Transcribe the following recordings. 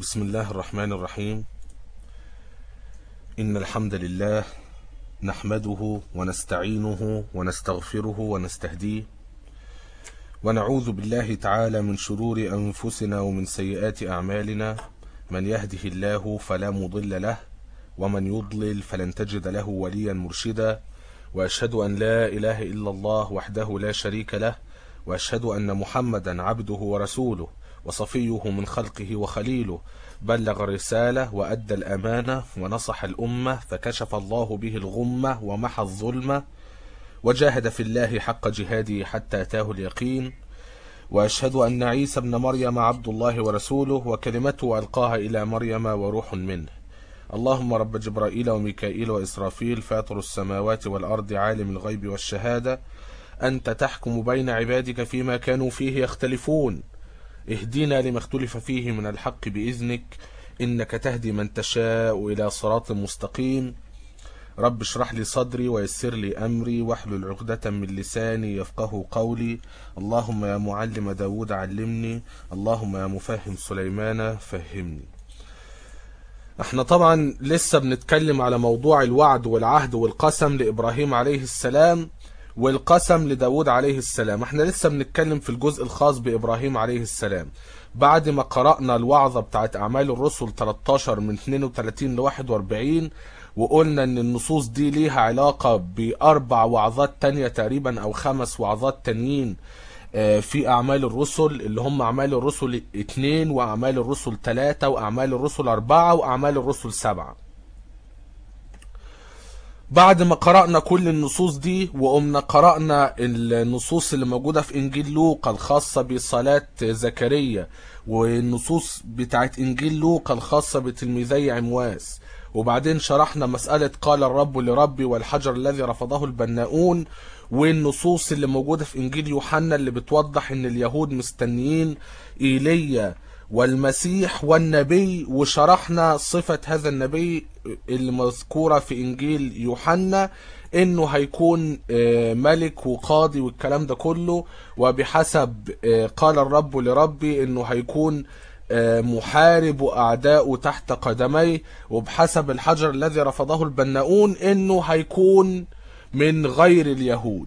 بسم الله الرحمن الرحيم إن الحمد لله نحمده ونستعينه ونستغفره ونستهديه ونعوذ بالله تعالى من شرور أنفسنا ومن سيئات أعمالنا من يهده الله فلا مضل له ومن يضلل فلن تجد له وليا مرشدا وأشهد أن لا إله إلا الله وحده لا شريك له وأشهد أن محمدا عبده ورسوله وصفيه من خلقه وخليله بلغ الرسالة وأدى الأمانة ونصح الأمة فكشف الله به الغمة ومحى الظلمة وجاهد في الله حق جهاده حتى أتاه اليقين وأشهد أن عيسى بن مريم عبد الله ورسوله وكلمته ألقاها إلى مريم وروح منه اللهم رب جبرائيل وميكائيل وإسرافيل فاطر السماوات والأرض عالم الغيب والشهادة أنت تحكم بين عبادك فيما كانوا فيه يختلفون اهدنا لما اختلف فيه من الحق بإذنك إنك تهدي من تشاء إلى صراط مستقيم رب اشرح لي صدري ويسر لي أمري واحلل عقدة من لساني يفقه قولي اللهم يا معلم داود علمني اللهم يا مفهم سليمان فهمني احنا طبعا لسه بنتكلم على موضوع الوعد والعهد والقسم لإبراهيم عليه السلام والقسم لداود عليه السلام احنا لسه بنتكلم في الجزء الخاص بإبراهيم عليه السلام بعد ما قرأنا الوعظة بتاعت أعمال الرسل 13 من 32 ل 41 وقلنا ان النصوص دي ليها علاقة بأربع وعظات تانية تقريبا أو خمس وعظات تانيين في أعمال الرسل اللي هم أعمال الرسل اتنين وأعمال الرسل تلاتة وأعمال الرسل أربعة وأعمال الرسل سبعة بعد ما قرأنا كل النصوص دي وقمنا قرأنا النصوص اللي موجودة في إنجيل لوقا الخاصة بصلاة زكريا والنصوص بتاعت إنجيل لوقا الخاصة بتلميذي عمواس وبعدين شرحنا مسألة قال الرب لربي والحجر الذي رفضه البناؤون والنصوص اللي موجودة في إنجيل يوحنا اللي بتوضح إن اليهود مستنيين إيليا والمسيح والنبي وشرحنا صفة هذا النبي المذكورة في إنجيل يوحنا إنه هيكون ملك وقاضي والكلام ده كله وبحسب قال الرب لربي إنه هيكون محارب وأعداء تحت قدميه وبحسب الحجر الذي رفضه البناؤون إنه هيكون من غير اليهود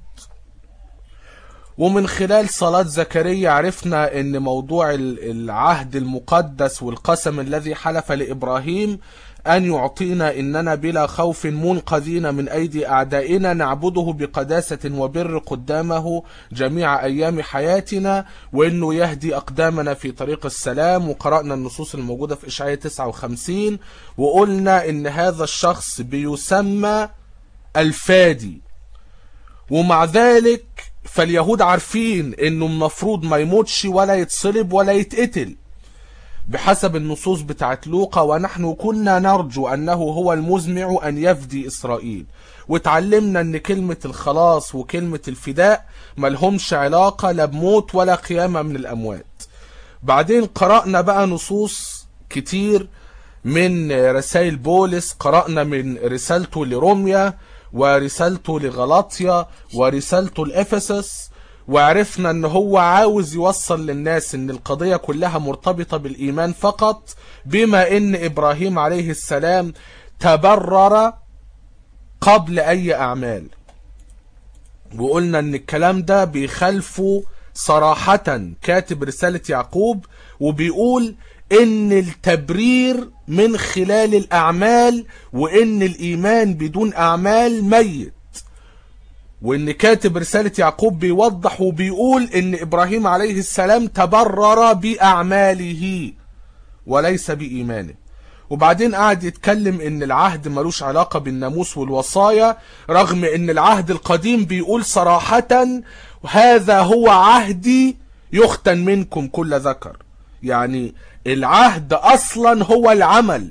ومن خلال صلاة زكريا عرفنا ان موضوع العهد المقدس والقسم الذي حلف لإبراهيم أن يعطينا إننا بلا خوف منقذين من أيدي أعدائنا نعبده بقداسة وبر قدامه جميع أيام حياتنا وإنه يهدي أقدامنا في طريق السلام وقرأنا النصوص الموجودة في إشعياء 59 وقلنا إن هذا الشخص بيسمى الفادي ومع ذلك فاليهود عارفين انه المفروض ما يموتش ولا يتصلب ولا يتقتل بحسب النصوص بتاعت لوقا ونحن كنا نرجو انه هو المزمع ان يفدي اسرائيل وتعلمنا ان كلمة الخلاص وكلمة الفداء ملهمش علاقة لا بموت ولا قيامة من الاموات بعدين قرأنا بقى نصوص كتير من رسائل بولس قرأنا من رسالته لروميا ورسالته لغلاطيا ورسالته لإفسس وعرفنا ان هو عاوز يوصل للناس ان القضية كلها مرتبطة بالايمان فقط بما ان ابراهيم عليه السلام تبرر قبل اي اعمال وقلنا ان الكلام ده بيخالفه صراحة كاتب رسالة يعقوب وبيقول ان التبرير من خلال الاعمال وان الايمان بدون اعمال ميت وان كاتب رسالة يعقوب بيوضح وبيقول ان ابراهيم عليه السلام تبرر باعماله وليس بايمانه وبعدين قعد يتكلم ان العهد ملوش علاقة بالناموس والوصايا رغم ان العهد القديم بيقول صراحة هذا هو عهدي يختن منكم كل ذكر يعني العهد اصلا هو العمل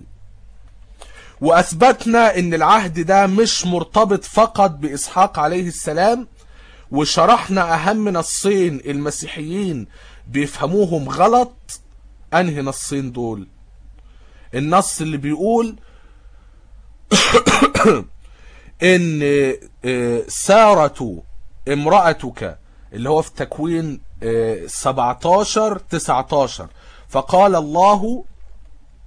واثبتنا ان العهد ده مش مرتبط فقط باسحاق عليه السلام وشرحنا اهم نصين المسيحيين بيفهموهم غلط انهي نصين دول النص اللي بيقول ان سارة امرأتك اللي هو في تكوين 17 19 فقال الله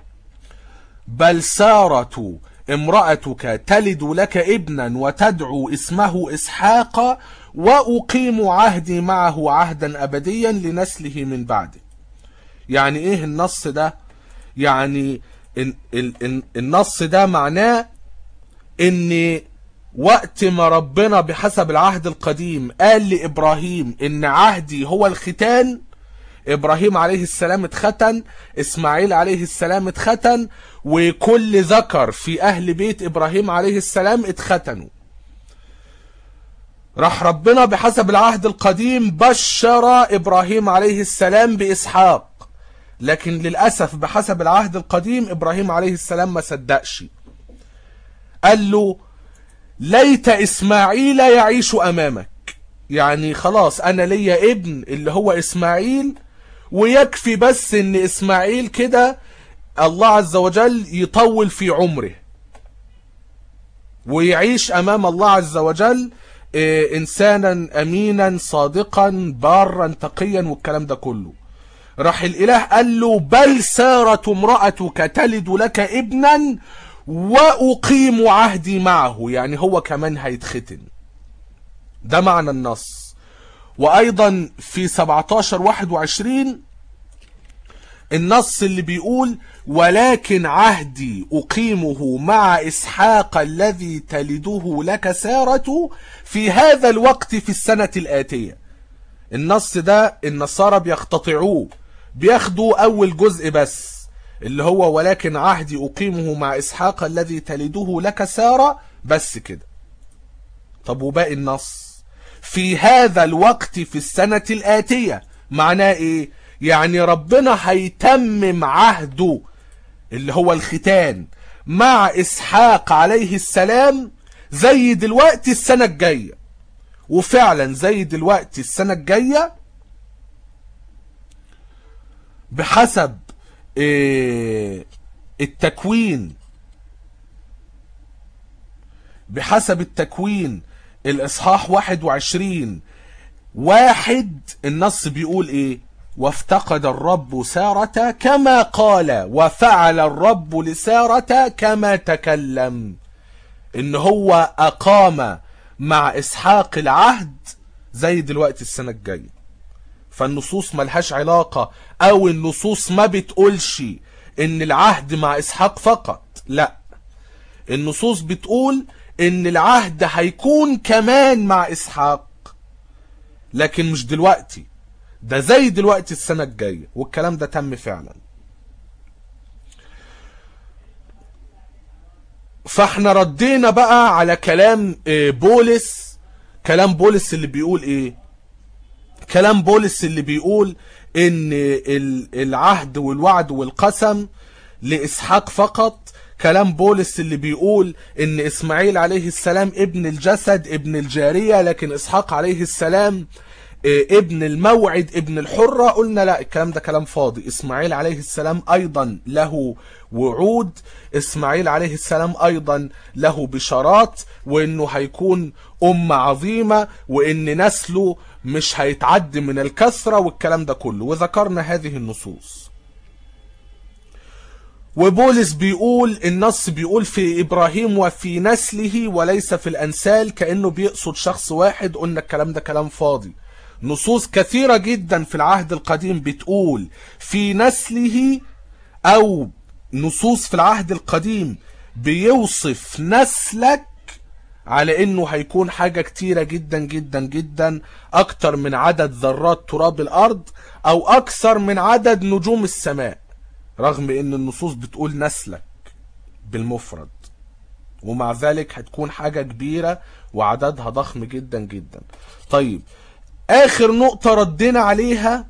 بل سارة امرأتك تلد لك ابنا وتدعو اسمه إسحاق وأقيم عهدي معه عهدا أبديا لنسله من بعده يعني إيه النص ده يعني ال- ال- ال- النص ده معناه ان وقت ما ربنا بحسب العهد القديم قال لابراهيم ان عهدي هو الختان ابراهيم عليه السلام اتختن اسماعيل عليه السلام اتختن وكل ذكر في اهل بيت ابراهيم عليه السلام اتختنوا راح ربنا بحسب العهد القديم بشر ابراهيم عليه السلام باسحاق لكن للاسف بحسب العهد القديم ابراهيم عليه السلام ما صدقش قال له ليت اسماعيل يعيش امامك يعني خلاص انا ليا ابن اللي هو اسماعيل ويكفي بس ان اسماعيل كده الله عز وجل يطول في عمره ويعيش امام الله عز وجل إيه، انسانا امينا صادقا بارا تقيا والكلام ده كله راح الاله قال له بل سارة امرأتك تلد لك ابنا واقيم عهدي معه يعني هو كمان هيتختن ده معنى النص وايضا في 17 21 النص اللي بيقول ولكن عهدي أقيمه مع إسحاق الذي تلده لك سارة في هذا الوقت في السنة الآتية النص ده النصارى بيقتطعوه بياخدوا أول جزء بس اللي هو ولكن عهدي أقيمه مع إسحاق الذي تلده لك سارة بس كده طب وباقي النص في هذا الوقت في السنة الآتية معناه إيه يعني ربنا هيتمم عهده اللي هو الختان مع إسحاق عليه السلام زي دلوقتي السنة الجاية وفعلا زي دلوقتي السنة الجاية بحسب إيه التكوين بحسب التكوين الإصحاح 21 واحد النص بيقول إيه وافتقد الرب سارة كما قال وفعل الرب لسارة كما تكلم ان هو اقام مع اسحاق العهد زي دلوقتي السنة الجاية فالنصوص ملهاش علاقة او النصوص ما بتقولش ان العهد مع اسحاق فقط لا النصوص بتقول ان العهد هيكون كمان مع اسحاق لكن مش دلوقتي ده زي دلوقتي السنة الجاية والكلام ده تم فعلا فاحنا ردينا بقى على كلام آه، بولس كلام بولس اللي بيقول ايه كلام بولس اللي بيقول ان ال- العهد والوعد والقسم لإسحاق فقط كلام بولس اللي بيقول ان اسماعيل عليه السلام ابن الجسد ابن الجارية لكن اسحاق عليه السلام إيه، ابن الموعد ابن الحرة قلنا لا الكلام ده كلام فاضي اسماعيل عليه السلام ايضا له وعود اسماعيل عليه السلام ايضا له بشارات وانه هيكون امة عظيمة وان نسله مش هيتعد من الكثرة والكلام ده كله وذكرنا هذه النصوص وبولس بيقول النص بيقول في ابراهيم وفي نسله وليس في الانسال كانه بيقصد شخص واحد قلنا الكلام ده كلام فاضي نصوص كثيرة جدا في العهد القديم بتقول في نسله او نصوص في العهد القديم بيوصف نسلك على انه هيكون حاجة كتيرة جدا جدا جدا اكتر من عدد ذرات تراب الارض او اكثر من عدد نجوم السماء رغم ان النصوص بتقول نسلك بالمفرد ومع ذلك هتكون حاجة كبيرة وعددها ضخم جدا جدا طيب اخر نقطة ردينا عليها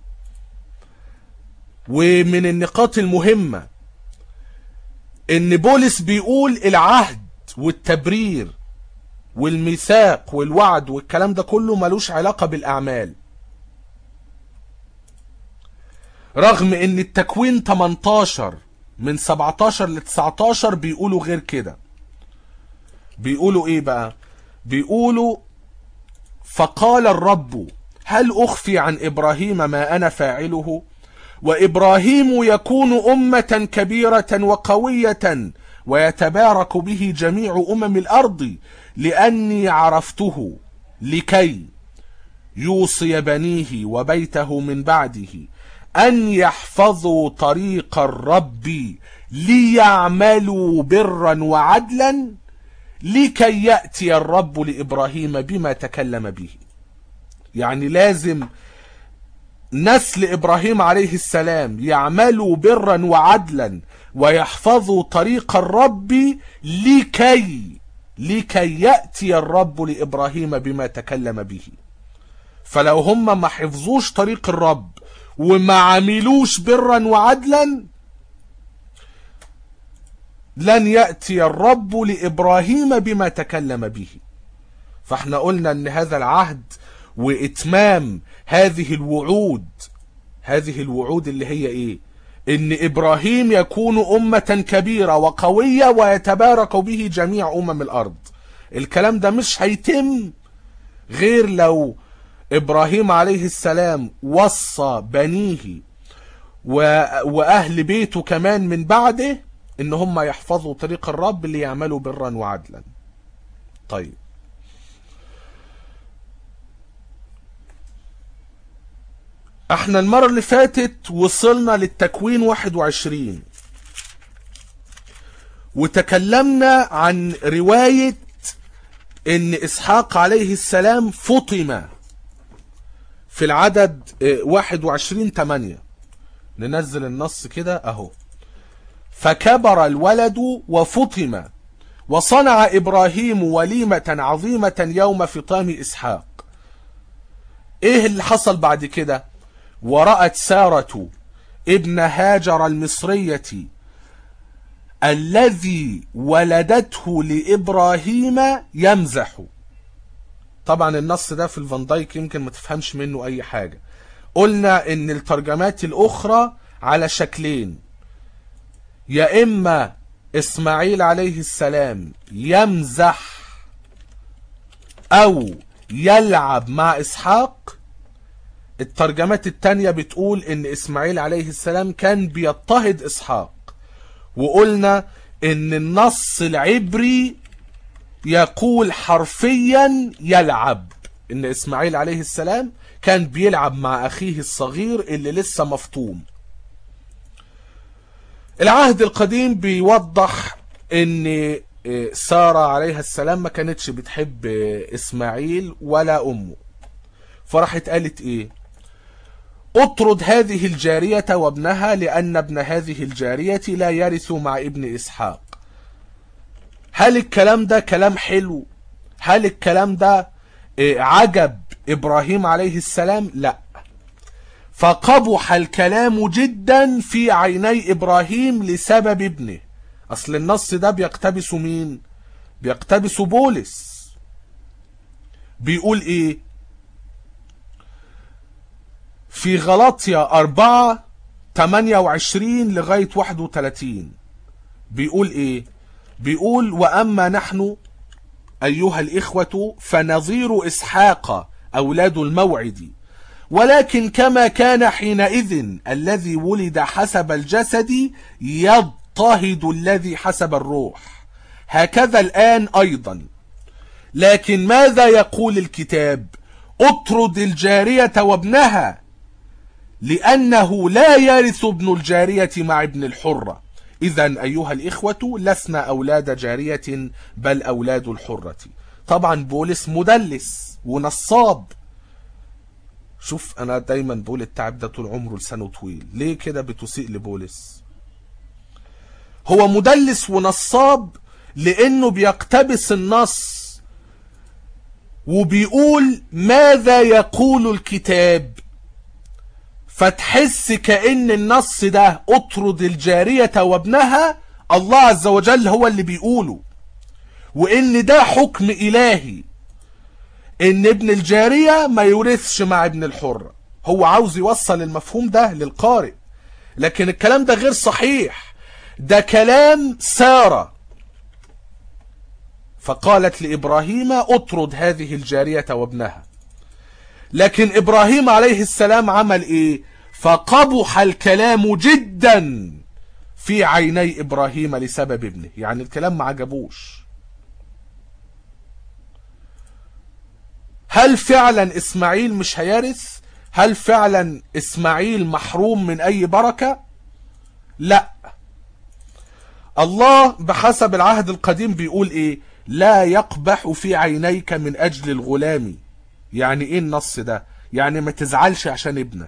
ومن النقاط المهمة ان بولس بيقول العهد والتبرير والميثاق والوعد والكلام ده كله ملوش علاقة بالاعمال رغم ان التكوين 18 من 17 ل 19 بيقولوا غير كده بيقولوا ايه بقى بيقولوا فقال الرب هل اخفي عن ابراهيم ما انا فاعله وإبراهيم يكون أمة كبيرة وقوية ويتبارك به جميع أمم الأرض لأني عرفته لكي يوصي بنيه وبيته من بعده أن يحفظوا طريق الرب ليعملوا برا وعدلا لكي يأتي الرب لإبراهيم بما تكلم به يعني لازم نسل إبراهيم عليه السلام يعملوا برا وعدلا ويحفظوا طريق الرب لكي لكي يأتي الرب لإبراهيم بما تكلم به فلو هم ما حفظوش طريق الرب وما عملوش برا وعدلا لن يأتي الرب لإبراهيم بما تكلم به فاحنا قلنا ان هذا العهد واتمام هذه الوعود هذه الوعود اللي هي ايه ان ابراهيم يكون امة كبيرة وقوية ويتبارك به جميع امم الارض الكلام ده مش هيتم غير لو ابراهيم عليه السلام وصى بنيه و... واهل بيته كمان من بعده ان هم يحفظوا طريق الرب اللي يعملوا برا وعدلا طيب احنا المرة اللي فاتت وصلنا للتكوين 21 وتكلمنا عن رواية ان اسحاق عليه السلام فطم في العدد 21 8 ننزل النص كده اهو فكبر الولد وفطم وصنع ابراهيم وليمة عظيمة يوم فطام اسحاق ايه اللي حصل بعد كده ورأت سارة ابن هاجر المصرية الذي ولدته لإبراهيم يمزح طبعا النص ده في الفان دايك يمكن ما تفهمش منه أي حاجة قلنا ان الترجمات الأخرى على شكلين يا إما إسماعيل عليه السلام يمزح أو يلعب مع إسحاق الترجمات التانية بتقول ان اسماعيل عليه السلام كان بيضطهد اسحاق وقلنا ان النص العبري يقول حرفيا يلعب ان اسماعيل عليه السلام كان بيلعب مع اخيه الصغير اللي لسه مفطوم العهد القديم بيوضح ان سارة عليها السلام ما كانتش بتحب اسماعيل ولا امه فراحت قالت ايه اطرد هذه الجارية وابنها لأن ابن هذه الجارية لا يرث مع ابن إسحاق هل الكلام ده كلام حلو هل الكلام ده عجب إبراهيم عليه السلام لا فقبح الكلام جدا في عيني إبراهيم لسبب ابنه أصل النص ده بيقتبس مين بيقتبس بولس بيقول ايه في غلطية أربعة تمانية وعشرين لغاية واحد وتلاتين بيقول ايه بيقول وأما نحن أيها الإخوة فنظير إسحاق أولاد الموعد ولكن كما كان حينئذ الذي ولد حسب الجسد يضطهد الذي حسب الروح هكذا الآن أيضا لكن ماذا يقول الكتاب اطرد الجارية وابنها لأنه لا يرث ابن الجارية مع ابن الحرة إذا أيها الإخوة لسنا أولاد جارية بل أولاد الحرة طبعا بولس مدلس ونصاب شوف أنا دايما بقول التعب ده طول عمره لسانه طويل ليه كده بتسيء لبولس هو مدلس ونصاب لأنه بيقتبس النص وبيقول ماذا يقول الكتاب فتحس كأن النص ده اطرد الجارية وابنها الله عز وجل هو اللي بيقوله وان ده حكم الهي ان ابن الجارية ما يورثش مع ابن الحرة هو عاوز يوصل المفهوم ده للقارئ لكن الكلام ده غير صحيح ده كلام سارة فقالت لإبراهيم اطرد هذه الجارية وابنها لكن إبراهيم عليه السلام عمل إيه فقبح الكلام جدا في عيني إبراهيم لسبب ابنه يعني الكلام ما عجبوش هل فعلا إسماعيل مش هيرث هل فعلا إسماعيل محروم من أي بركة لا الله بحسب العهد القديم بيقول ايه لا يقبح في عينيك من اجل الغلام يعني ايه النص ده يعني ما تزعلش عشان ابنك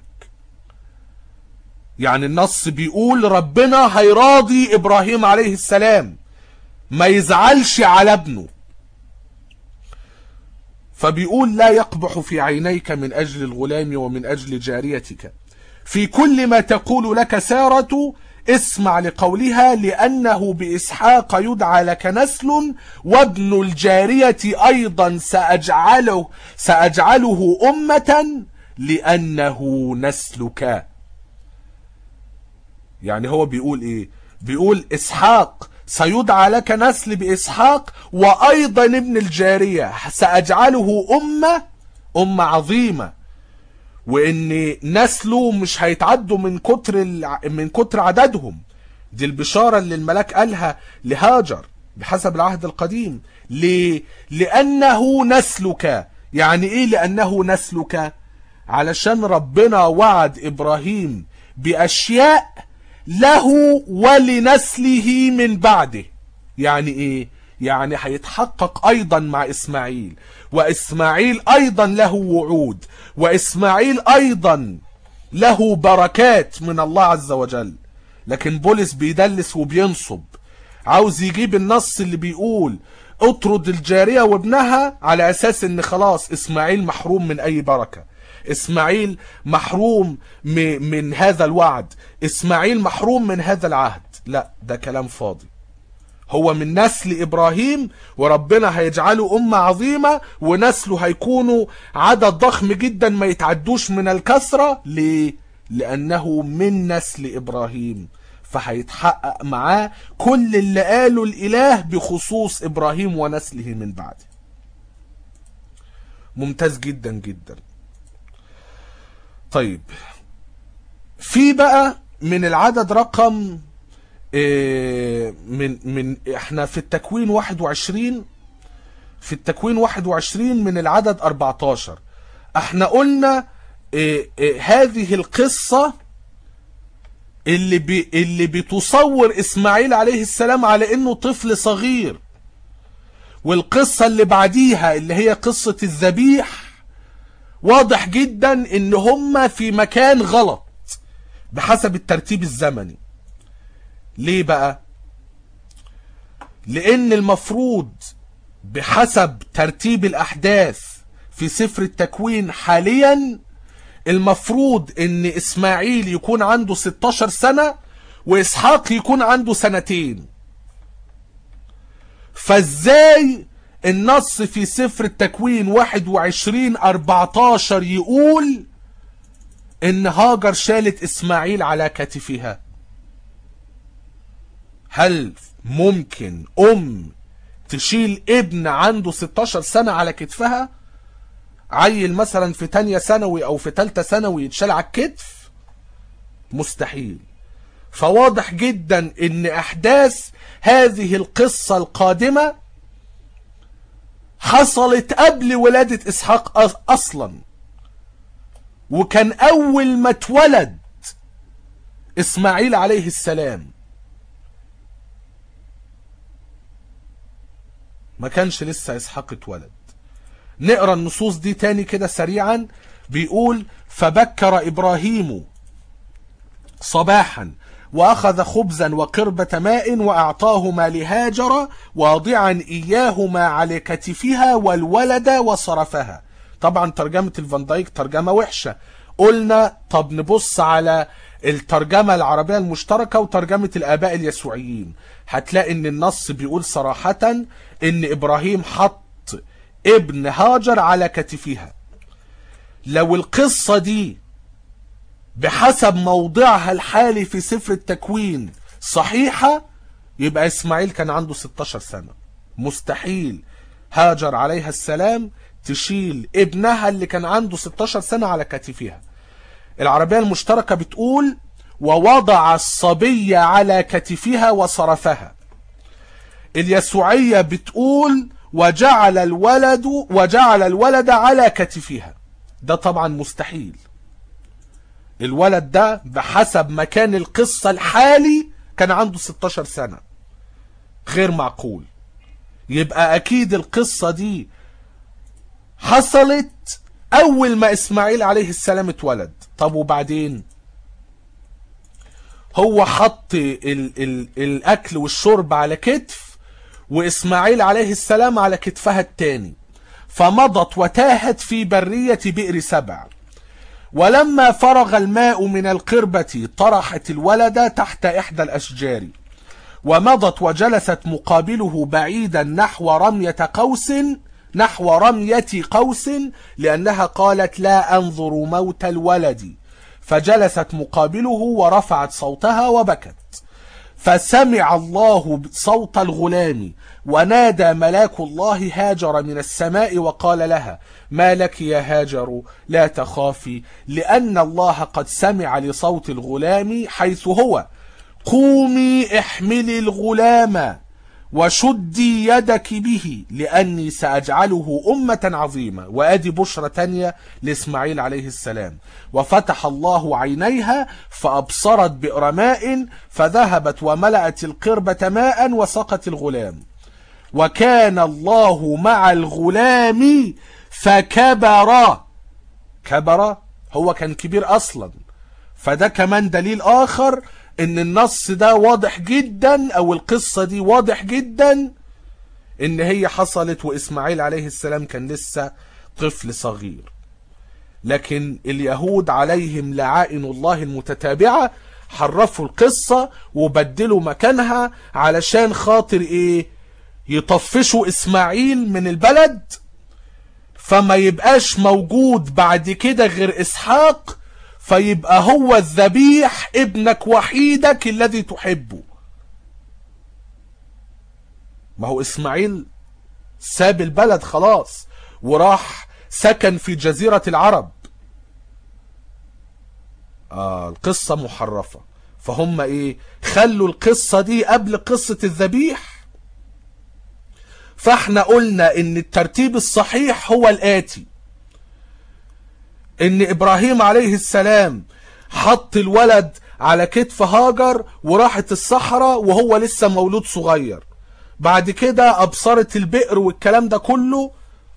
يعني النص بيقول ربنا هيراضي ابراهيم عليه السلام ما يزعلش على ابنه فبيقول لا يقبح في عينيك من اجل الغلام ومن اجل جاريتك في كل ما تقول لك سارة اسمع لقولها لأنه بإسحاق يدعى لك نسل وابن الجارية أيضا سأجعله, سأجعله أمة لأنه نسلك يعني هو بيقول إيه بيقول إسحاق سيدعى لك نسل بإسحاق وأيضا ابن الجارية سأجعله أمة أمة عظيمة وان نسله مش هيتعدوا من كتر الع... من كتر عددهم دي البشارة اللي الملاك قالها لهاجر بحسب العهد القديم ليه؟ لأنه نسلك يعني ايه لأنه نسلك علشان ربنا وعد إبراهيم بأشياء له ولنسله من بعده يعني ايه يعني هيتحقق ايضا مع اسماعيل واسماعيل ايضا له وعود واسماعيل ايضا له بركات من الله عز وجل لكن بولس بيدلس وبينصب عاوز يجيب النص اللي بيقول اطرد الجارية وابنها على اساس ان خلاص اسماعيل محروم من اي بركة اسماعيل محروم من هذا الوعد اسماعيل محروم من هذا العهد لا ده كلام فاضي هو من نسل إبراهيم وربنا هيجعله أمة عظيمة ونسله هيكونوا عدد ضخم جدا ما يتعدوش من الكسرة ليه؟ لأنه من نسل إبراهيم فهيتحقق معاه كل اللي قاله الإله بخصوص إبراهيم ونسله من بعده ممتاز جدا جدا طيب في بقى من العدد رقم من من احنا في التكوين 21 في التكوين 21 من العدد 14 احنا قلنا اه اه هذه القصة اللي بي اللي بتصور اسماعيل عليه السلام على انه طفل صغير والقصة اللي بعديها اللي هي قصة الذبيح واضح جدا ان هما في مكان غلط بحسب الترتيب الزمني ليه بقى لان المفروض بحسب ترتيب الاحداث في سفر التكوين حاليا المفروض ان اسماعيل يكون عنده 16 سنة واسحاق يكون عنده سنتين فازاي النص في سفر التكوين 21 14 يقول ان هاجر شالت اسماعيل على كتفها هل ممكن ام تشيل ابن عنده 16 سنة على كتفها عيل مثلا في تانية ثانوي او في تالتة ثانوي يتشال على الكتف مستحيل فواضح جدا ان احداث هذه القصة القادمة حصلت قبل ولادة اسحاق اصلا وكان اول ما اتولد اسماعيل عليه السلام ما كانش لسه اسحاق اتولد نقرا النصوص دي تاني كده سريعا بيقول فبكر ابراهيم صباحا واخذ خبزا وقربة ماء واعطاهما لهاجر واضعا اياهما على كتفها والولد وصرفها طبعا ترجمة الفان دايك ترجمة وحشة قلنا طب نبص على الترجمة العربية المشتركة وترجمة الآباء اليسوعيين هتلاقي ان النص بيقول صراحة ان ابراهيم حط ابن هاجر على كتفها لو القصة دي بحسب موضعها الحالي في سفر التكوين صحيحة يبقى اسماعيل كان عنده 16 سنة مستحيل هاجر عليها السلام تشيل ابنها اللي كان عنده 16 سنة على كتفها العربية المشتركة بتقول ووضع الصبي على كتفها وصرفها اليسوعية بتقول وجعل الولد وجعل الولد على كتفها ده طبعا مستحيل الولد ده بحسب مكان القصة الحالي كان عنده 16 سنة غير معقول يبقى اكيد القصة دي حصلت اول ما اسماعيل عليه السلام اتولد طب وبعدين هو حط ال ال الاكل والشرب على كتف واسماعيل عليه السلام على كتفها التاني فمضت وتاهت في برية بئر سبع ولما فرغ الماء من القربة طرحت الولد تحت إحدى الأشجار ومضت وجلست مقابله بعيدا نحو رمية قوس نحو رمية قوس لأنها قالت لا أنظر موت الولد فجلست مقابله ورفعت صوتها وبكت فسمع الله صوت الغلام ونادى ملاك الله هاجر من السماء وقال لها ما لك يا هاجر لا تخافي لأن الله قد سمع لصوت الغلام حيث هو قومي احملي الغلام وشدي يدك به لأني سأجعله أمة عظيمة وأدي بشرة تانية لإسماعيل عليه السلام وفتح الله عينيها فأبصرت بئر ماء فذهبت وملأت القربة ماء وسقت الغلام وكان الله مع الغلام فكبر كبر هو كان كبير أصلا فده كمان دليل آخر ان النص ده واضح جدا او القصة دي واضح جدا ان هي حصلت واسماعيل عليه السلام كان لسه طفل صغير لكن اليهود عليهم لعائن الله المتتابعة حرفوا القصة وبدلوا مكانها علشان خاطر ايه يطفشوا اسماعيل من البلد فما يبقاش موجود بعد كده غير اسحاق فيبقى هو الذبيح ابنك وحيدك الذي تحبه ما هو اسماعيل ساب البلد خلاص وراح سكن في جزيرة العرب آه القصة محرفة فهم ايه خلوا القصة دي قبل قصة الذبيح فاحنا قلنا ان الترتيب الصحيح هو الاتي ان ابراهيم عليه السلام حط الولد على كتف هاجر وراحت الصحراء وهو لسه مولود صغير بعد كده ابصرت البئر والكلام ده كله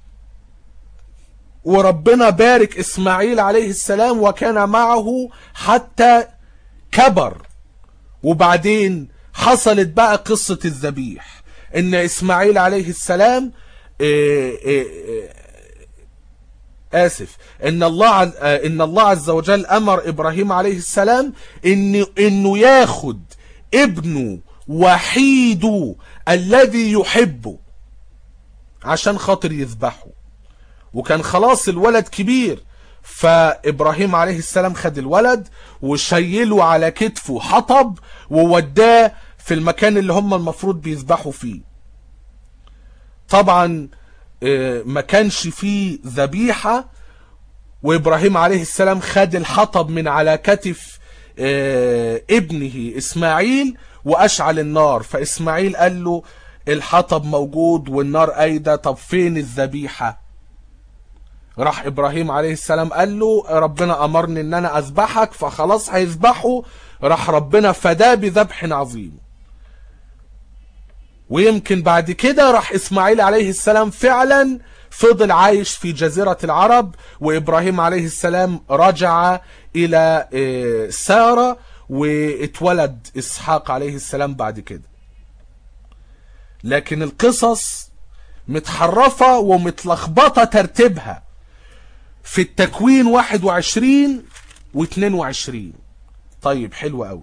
وربنا بارك اسماعيل عليه السلام وكان معه حتى كبر وبعدين حصلت بقى قصة الذبيح ان اسماعيل عليه السلام إيه إيه إيه آسف إن الله عز... إن الله عز وجل أمر إبراهيم عليه السلام إن إنه ياخد ابنه وحيده الذي يحبه عشان خاطر يذبحه وكان خلاص الولد كبير فإبراهيم عليه السلام خد الولد وشيله على كتفه حطب ووداه في المكان اللي هم المفروض بيذبحوا فيه طبعا ما كانش فيه ذبيحة وإبراهيم عليه السلام خد الحطب من على كتف ابنه إسماعيل وأشعل النار فإسماعيل قال له الحطب موجود والنار أيضا طب فين الذبيحة راح إبراهيم عليه السلام قال له ربنا أمرني إن أنا أذبحك فخلاص هيذبحه راح ربنا فداه بذبح عظيم ويمكن بعد كده راح اسماعيل عليه السلام فعلا فضل عايش في جزيرة العرب وابراهيم عليه السلام رجع الى سارة واتولد اسحاق عليه السلام بعد كده لكن القصص متحرفة ومتلخبطة ترتيبها في التكوين 21 و 22 طيب حلو قوي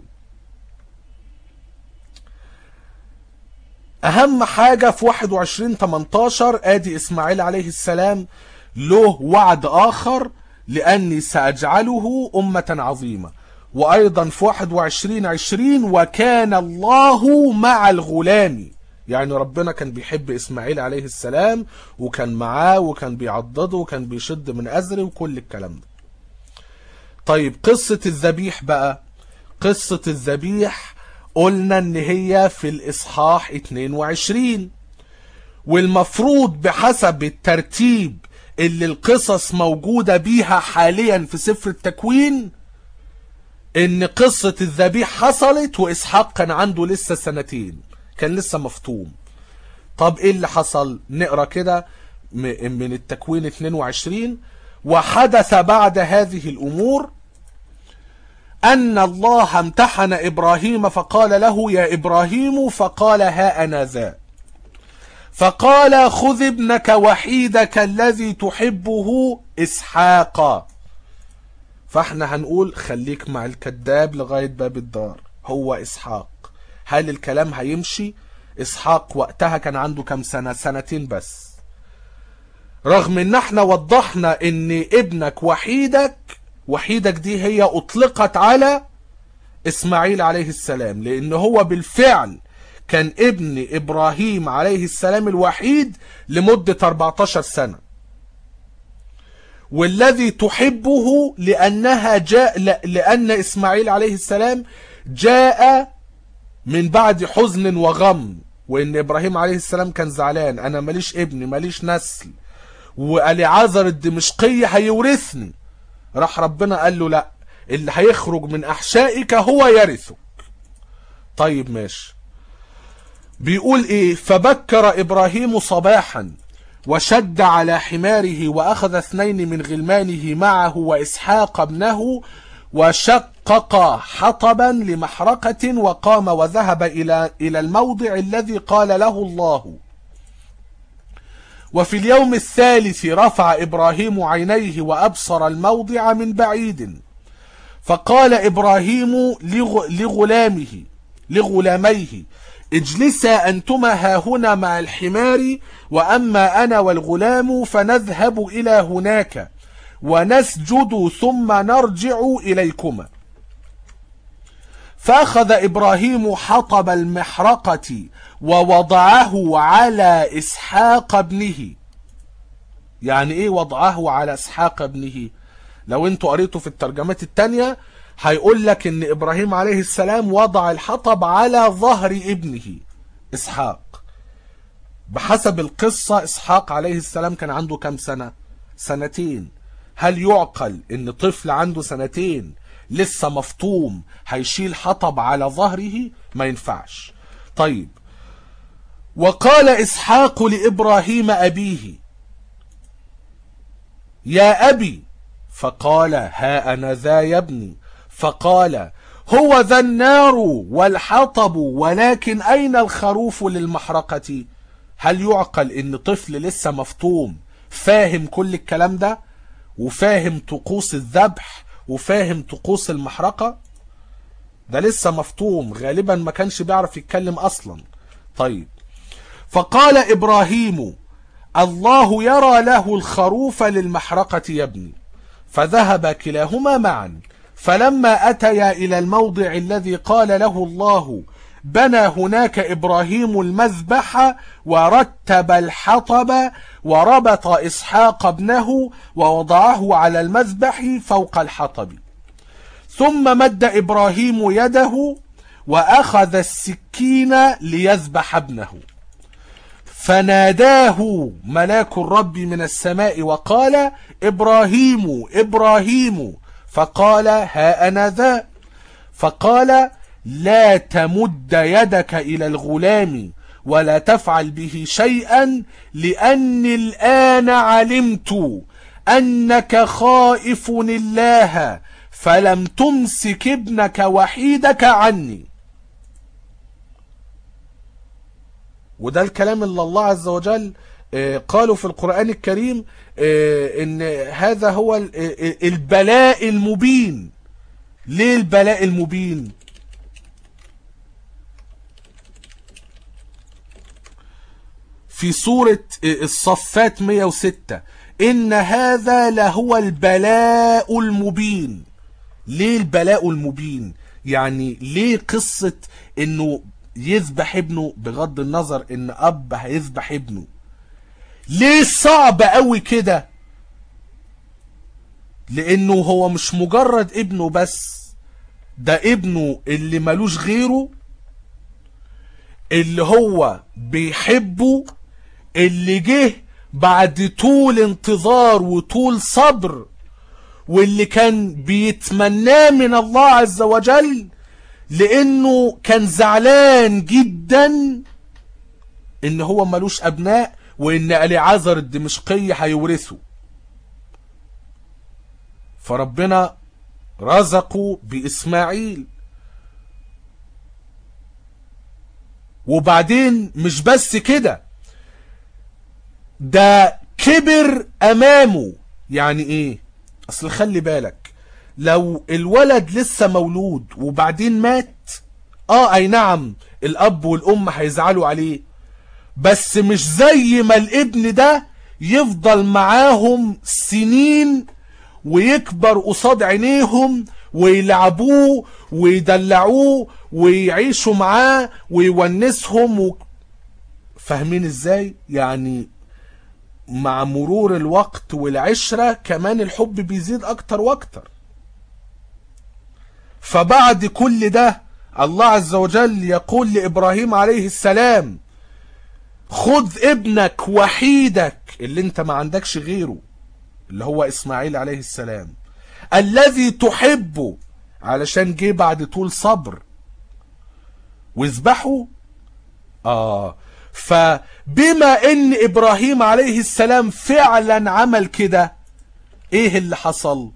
اهم حاجة في 21 18 ادي اسماعيل عليه السلام له وعد اخر لاني ساجعله امة عظيمة وايضا في 21 20 وكان الله مع الغلام يعني ربنا كان بيحب اسماعيل عليه السلام وكان معاه وكان بيعضده وكان بيشد من ازره وكل الكلام ده طيب قصة الذبيح بقى قصة الذبيح قلنا ان هي في الاصحاح 22 والمفروض بحسب الترتيب اللي القصص موجودة بيها حاليا في سفر التكوين ان قصة الذبيح حصلت واسحاق كان عنده لسه سنتين كان لسه مفطوم طب ايه اللي حصل نقرا كده من التكوين 22 وحدث بعد هذه الامور ان الله امتحن ابراهيم فقال له يا ابراهيم فقال ها انا ذا فقال خذ ابنك وحيدك الذي تحبه اسحاق فاحنا هنقول خليك مع الكذاب لغاية باب الدار هو اسحاق هل الكلام هيمشي اسحاق وقتها كان عنده كم سنة سنتين بس رغم ان احنا وضحنا ان ابنك وحيدك وحيدك دي هي اطلقت على اسماعيل عليه السلام لان هو بالفعل كان ابن ابراهيم عليه السلام الوحيد لمدة 14 سنة والذي تحبه لانها جاء لان اسماعيل عليه السلام جاء من بعد حزن وغم وان ابراهيم عليه السلام كان زعلان انا ماليش ابن ماليش نسل والعازر الدمشقي هيورثني راح ربنا قال له لا اللي هيخرج من احشائك هو يرثك طيب ماشي بيقول ايه فبكر ابراهيم صباحا وشد على حماره واخذ اثنين من غلمانه معه واسحاق ابنه وشقق حطبا لمحرقة وقام وذهب إلى إلى الموضع الذي قال له الله وفي اليوم الثالث رفع إبراهيم عينيه وأبصر الموضع من بعيد فقال إبراهيم لغلامه لغلاميه اجلسا أنتما هاهنا مع الحمار وأما أنا والغلام فنذهب إلى هناك ونسجد ثم نرجع إليكما فأخذ إبراهيم حطب المحرقة ووضعه على إسحاق ابنه يعني إيه وضعه على إسحاق ابنه لو انتوا قريتوا في الترجمات التانية هيقول لك ان ابراهيم عليه السلام وضع الحطب على ظهر ابنه اسحاق بحسب القصة اسحاق عليه السلام كان عنده كم سنة سنتين هل يعقل ان طفل عنده سنتين لسه مفطوم هيشيل حطب على ظهره ما ينفعش طيب وقال اسحاق لابراهيم ابيه يا ابي فقال ها انا ذا يا ابني فقال هو ذا النار والحطب ولكن اين الخروف للمحرقة هل يعقل ان طفل لسه مفطوم فاهم كل الكلام ده وفاهم طقوس الذبح وفاهم طقوس المحرقة ده لسه مفطوم غالبا ما كانش بيعرف يتكلم اصلا طيب فقال ابراهيم الله يرى له الخروف للمحرقة يا ابني فذهب كلاهما معا فلما أتيا إلى الموضع الذي قال له الله بنى هناك إبراهيم المذبح ورتب الحطب وربط إسحاق ابنه ووضعه على المذبح فوق الحطب ثم مد إبراهيم يده وأخذ السكين ليذبح ابنه فناداه ملاك الرب من السماء وقال إبراهيم إبراهيم فقال ها أنا ذا فقال لا تمد يدك إلى الغلام ولا تفعل به شيئا لأني الآن علمت أنك خائف الله فلم تمسك ابنك وحيدك عني وده الكلام اللي الله عز وجل قالوا في القرآن الكريم ان هذا هو البلاء المبين ليه البلاء المبين في سورة الصفات 106 إن هذا لهو البلاء المبين ليه البلاء المبين يعني ليه قصة إنه يذبح ابنه بغض النظر إن أب هيذبح ابنه ليه صعب قوي كده لانه هو مش مجرد ابنه بس ده ابنه اللي ملوش غيره اللي هو بيحبه اللي جه بعد طول انتظار وطول صبر واللي كان بيتمناه من الله عز وجل لانه كان زعلان جدا ان هو ملوش ابناء وان اليعازر الدمشقي هيورثه فربنا رزقه باسماعيل وبعدين مش بس كده ده كبر امامه يعني ايه اصل خلي بالك لو الولد لسه مولود وبعدين مات اه اي نعم الاب والام هيزعلوا عليه بس مش زي ما الابن ده يفضل معاهم سنين ويكبر قصاد عينيهم ويلعبوه ويدلعوه ويعيشوا معاه ويونسهم و... فاهمين ازاي يعني مع مرور الوقت والعشرة كمان الحب بيزيد اكتر واكتر فبعد كل ده الله عز وجل يقول لابراهيم عليه السلام خذ ابنك وحيدك اللي انت ما عندكش غيره اللي هو اسماعيل عليه السلام الذي تحبه علشان جه بعد طول صبر واذبحوا اه فبما ان ابراهيم عليه السلام فعلا عمل كده ايه اللي حصل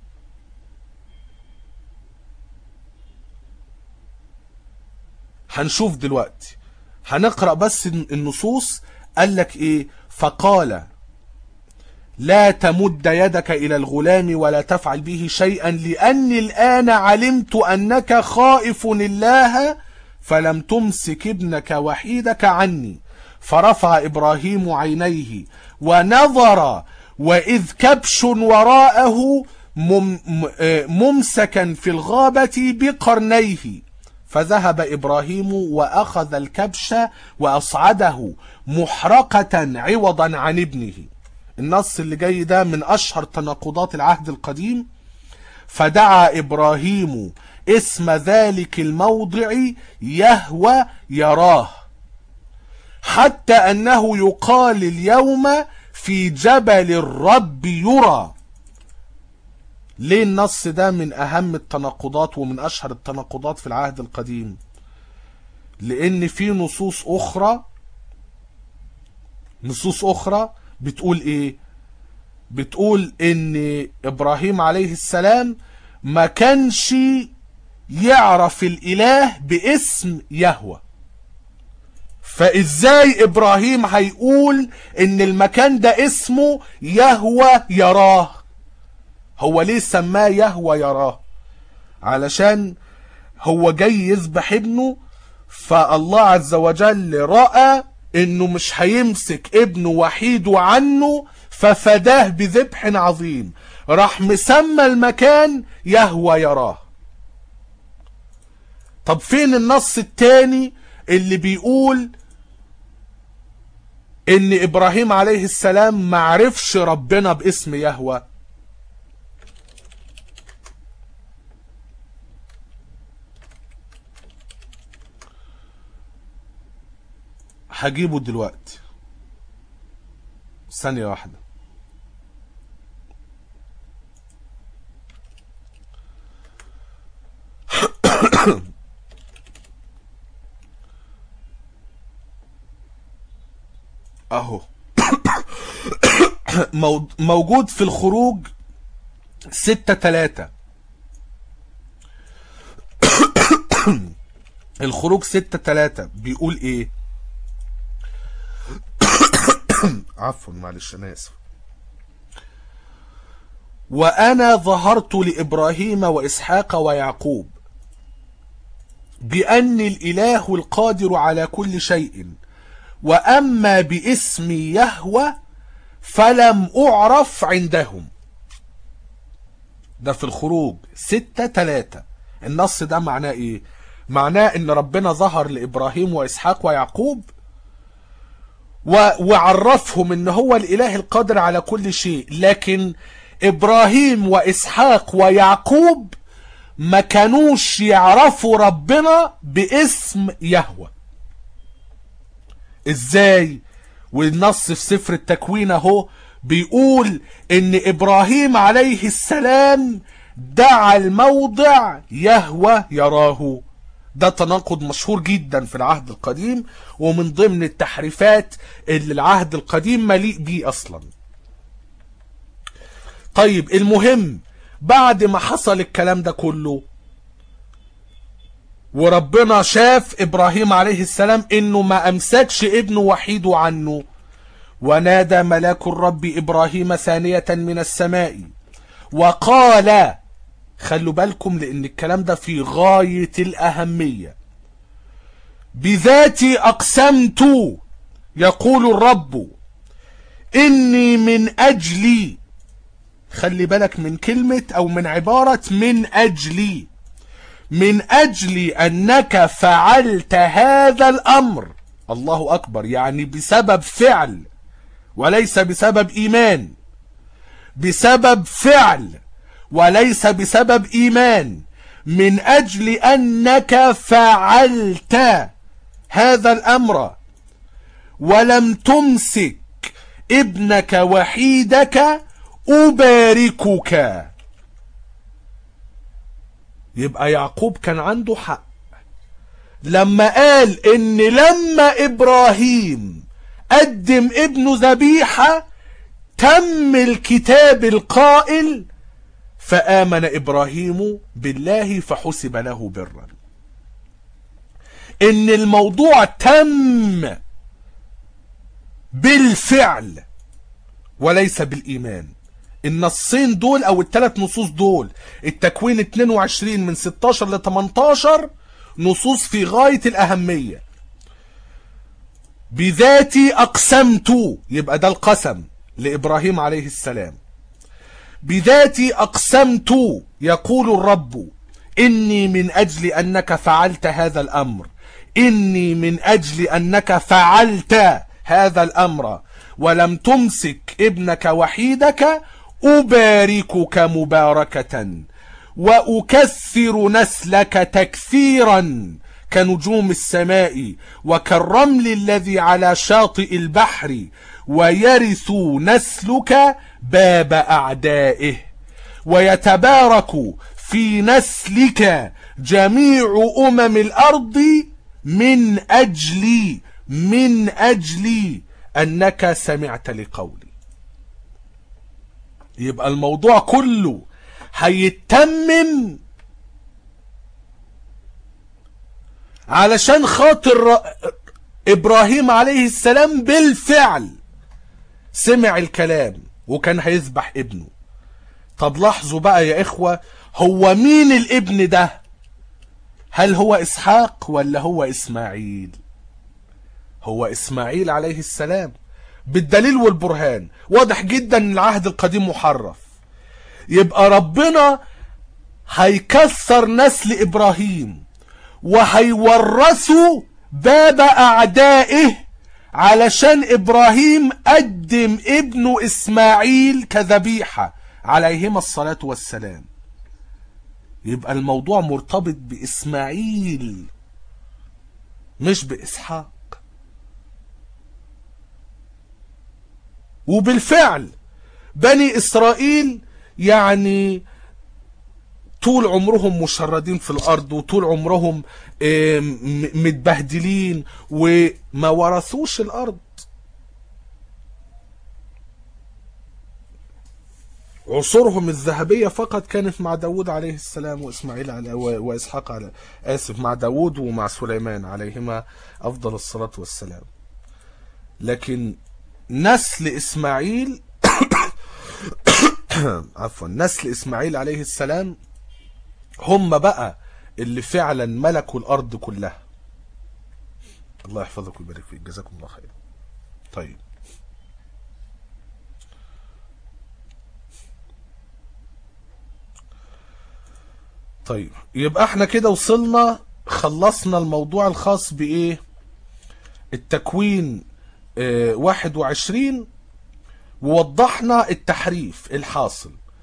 هنشوف دلوقتي هنقرأ بس النصوص قال لك ايه فقال لا تمد يدك إلى الغلام ولا تفعل به شيئا لأني الآن علمت أنك خائف الله فلم تمسك ابنك وحيدك عني فرفع إبراهيم عينيه ونظر وإذ كبش وراءه مم ممسكا في الغابة بقرنيه فذهب إبراهيم وأخذ الكبش وأصعده محرقة عوضا عن ابنه النص اللي جاي ده من أشهر تناقضات العهد القديم فدعا إبراهيم اسم ذلك الموضع يهوى يراه حتى أنه يقال اليوم في جبل الرب يرى ليه النص ده من أهم التناقضات ومن أشهر التناقضات في العهد القديم لأن في نصوص أخرى نصوص أخرى بتقول ايه بتقول ان ابراهيم عليه السلام ما كانش يعرف الاله باسم يهوى فازاي ابراهيم هيقول ان المكان ده اسمه يهوى يراه هو ليه سماه يهوى يراه علشان هو جاي يذبح ابنه فالله عز وجل رأى انه مش هيمسك ابنه وحيده عنه ففداه بذبح عظيم راح مسمى المكان يهوى يراه طب فين النص التاني اللي بيقول ان ابراهيم عليه السلام معرفش ربنا باسم يهوى هجيبه دلوقتي ثانية واحدة اهو موجود في الخروج ستة تلاتة الخروج ستة تلاتة بيقول ايه عفوا معلش انا اسف وانا ظهرت لابراهيم واسحاق ويعقوب بان الاله القادر على كل شيء واما باسم يهوى فلم اعرف عندهم ده في الخروج ستة تلاتة النص ده معناه ايه معناه ان ربنا ظهر لابراهيم واسحاق ويعقوب و... وعرفهم ان هو الاله القادر على كل شيء لكن ابراهيم واسحاق ويعقوب ما كانوش يعرفوا ربنا باسم يهوه ازاي والنص في سفر التكوين اهو بيقول ان ابراهيم عليه السلام دعا الموضع يهوى يراه ده تناقض مشهور جدا في العهد القديم ومن ضمن التحريفات اللي العهد القديم مليء بيه اصلا طيب المهم بعد ما حصل الكلام ده كله وربنا شاف ابراهيم عليه السلام انه ما امسكش ابنه وحيده عنه ونادى ملاك الرب ابراهيم ثانية من السماء وقال خلوا بالكم لان الكلام ده في غاية الاهمية بذاتي اقسمت يقول الرب اني من اجلي خلي بالك من كلمة او من عبارة من اجلي من اجل انك فعلت هذا الامر الله اكبر يعني بسبب فعل وليس بسبب ايمان بسبب فعل وليس بسبب ايمان من اجل انك فعلت هذا الامر ولم تمسك ابنك وحيدك اباركك يبقى يعقوب كان عنده حق لما قال ان لما ابراهيم قدم ابنه ذبيحة تم الكتاب القائل فآمن إبراهيم بالله فحسب له برا إن الموضوع تم بالفعل وليس بالإيمان النصين دول أو الثلاث نصوص دول التكوين 22 من 16 ل 18 نصوص في غاية الأهمية بذاتي أقسمت يبقى ده القسم لإبراهيم عليه السلام بذاتي أقسمت يقول الرب إني من أجل أنك فعلت هذا الأمر إني من أجل أنك فعلت هذا الأمر ولم تمسك ابنك وحيدك أباركك مباركة وأكثر نسلك تكثيرا كنجوم السماء وكالرمل الذي على شاطئ البحر ويرث نسلك باب أعدائه ويتبارك في نسلك جميع أمم الأرض من أجل من أجل أنك سمعت لقولي يبقى الموضوع كله هيتمم علشان خاطر ابراهيم عليه السلام بالفعل سمع الكلام وكان هيذبح ابنه طب لاحظوا بقى يا اخوة هو مين الابن ده هل هو اسحاق ولا هو اسماعيل هو اسماعيل عليه السلام بالدليل والبرهان واضح جدا ان العهد القديم محرف يبقى ربنا هيكسر نسل ابراهيم وهيورثوا باب اعدائه علشان ابراهيم قدم ابنه اسماعيل كذبيحة عليهما الصلاة والسلام يبقى الموضوع مرتبط باسماعيل مش باسحاق وبالفعل بني اسرائيل يعني طول عمرهم مشردين في الارض وطول عمرهم متبهدلين وما ورثوش الارض عصورهم الذهبية فقط كانت مع داود عليه السلام وإسماعيل على وإسحاق على آسف مع داود ومع سليمان عليهما أفضل الصلاة والسلام لكن نسل إسماعيل عفوا نسل إسماعيل عليه السلام هم بقى اللي فعلا ملكوا الأرض كلها الله يحفظك ويبارك فيك جزاكم الله خير طيب طيب يبقى احنا كده وصلنا خلصنا الموضوع الخاص بايه التكوين اه 21 ووضحنا التحريف الحاصل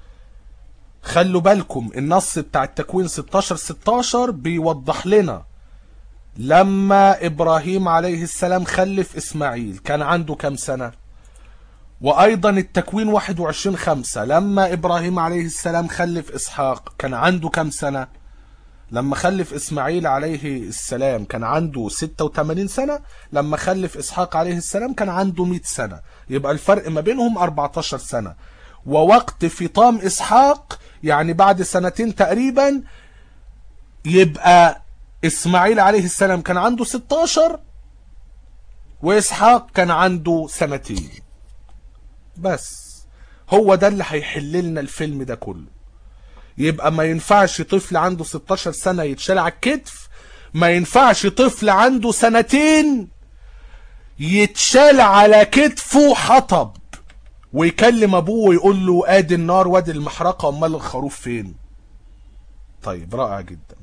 خلوا بالكم النص بتاع التكوين 16 16 بيوضح لنا لما ابراهيم عليه السلام خلف اسماعيل كان عنده كام سنة وايضا التكوين 21 5 لما ابراهيم عليه السلام خلف اسحاق كان عنده كام سنة لما خلف اسماعيل عليه السلام كان عنده 86 سنة لما خلف اسحاق عليه السلام كان عنده 100 سنة يبقى الفرق ما بينهم 14 سنة ووقت فطام اسحاق يعني بعد سنتين تقريبا يبقى اسماعيل عليه السلام كان عنده 16 واسحاق كان عنده سنتين بس هو ده اللي هيحل لنا الفيلم ده كله يبقى ما ينفعش طفل عنده 16 سنة يتشال على الكتف ما ينفعش طفل عنده سنتين يتشال على كتفه حطب ويكلم ابوه ويقول له ادي النار وادي المحرقة امال الخروف فين طيب رائع جدا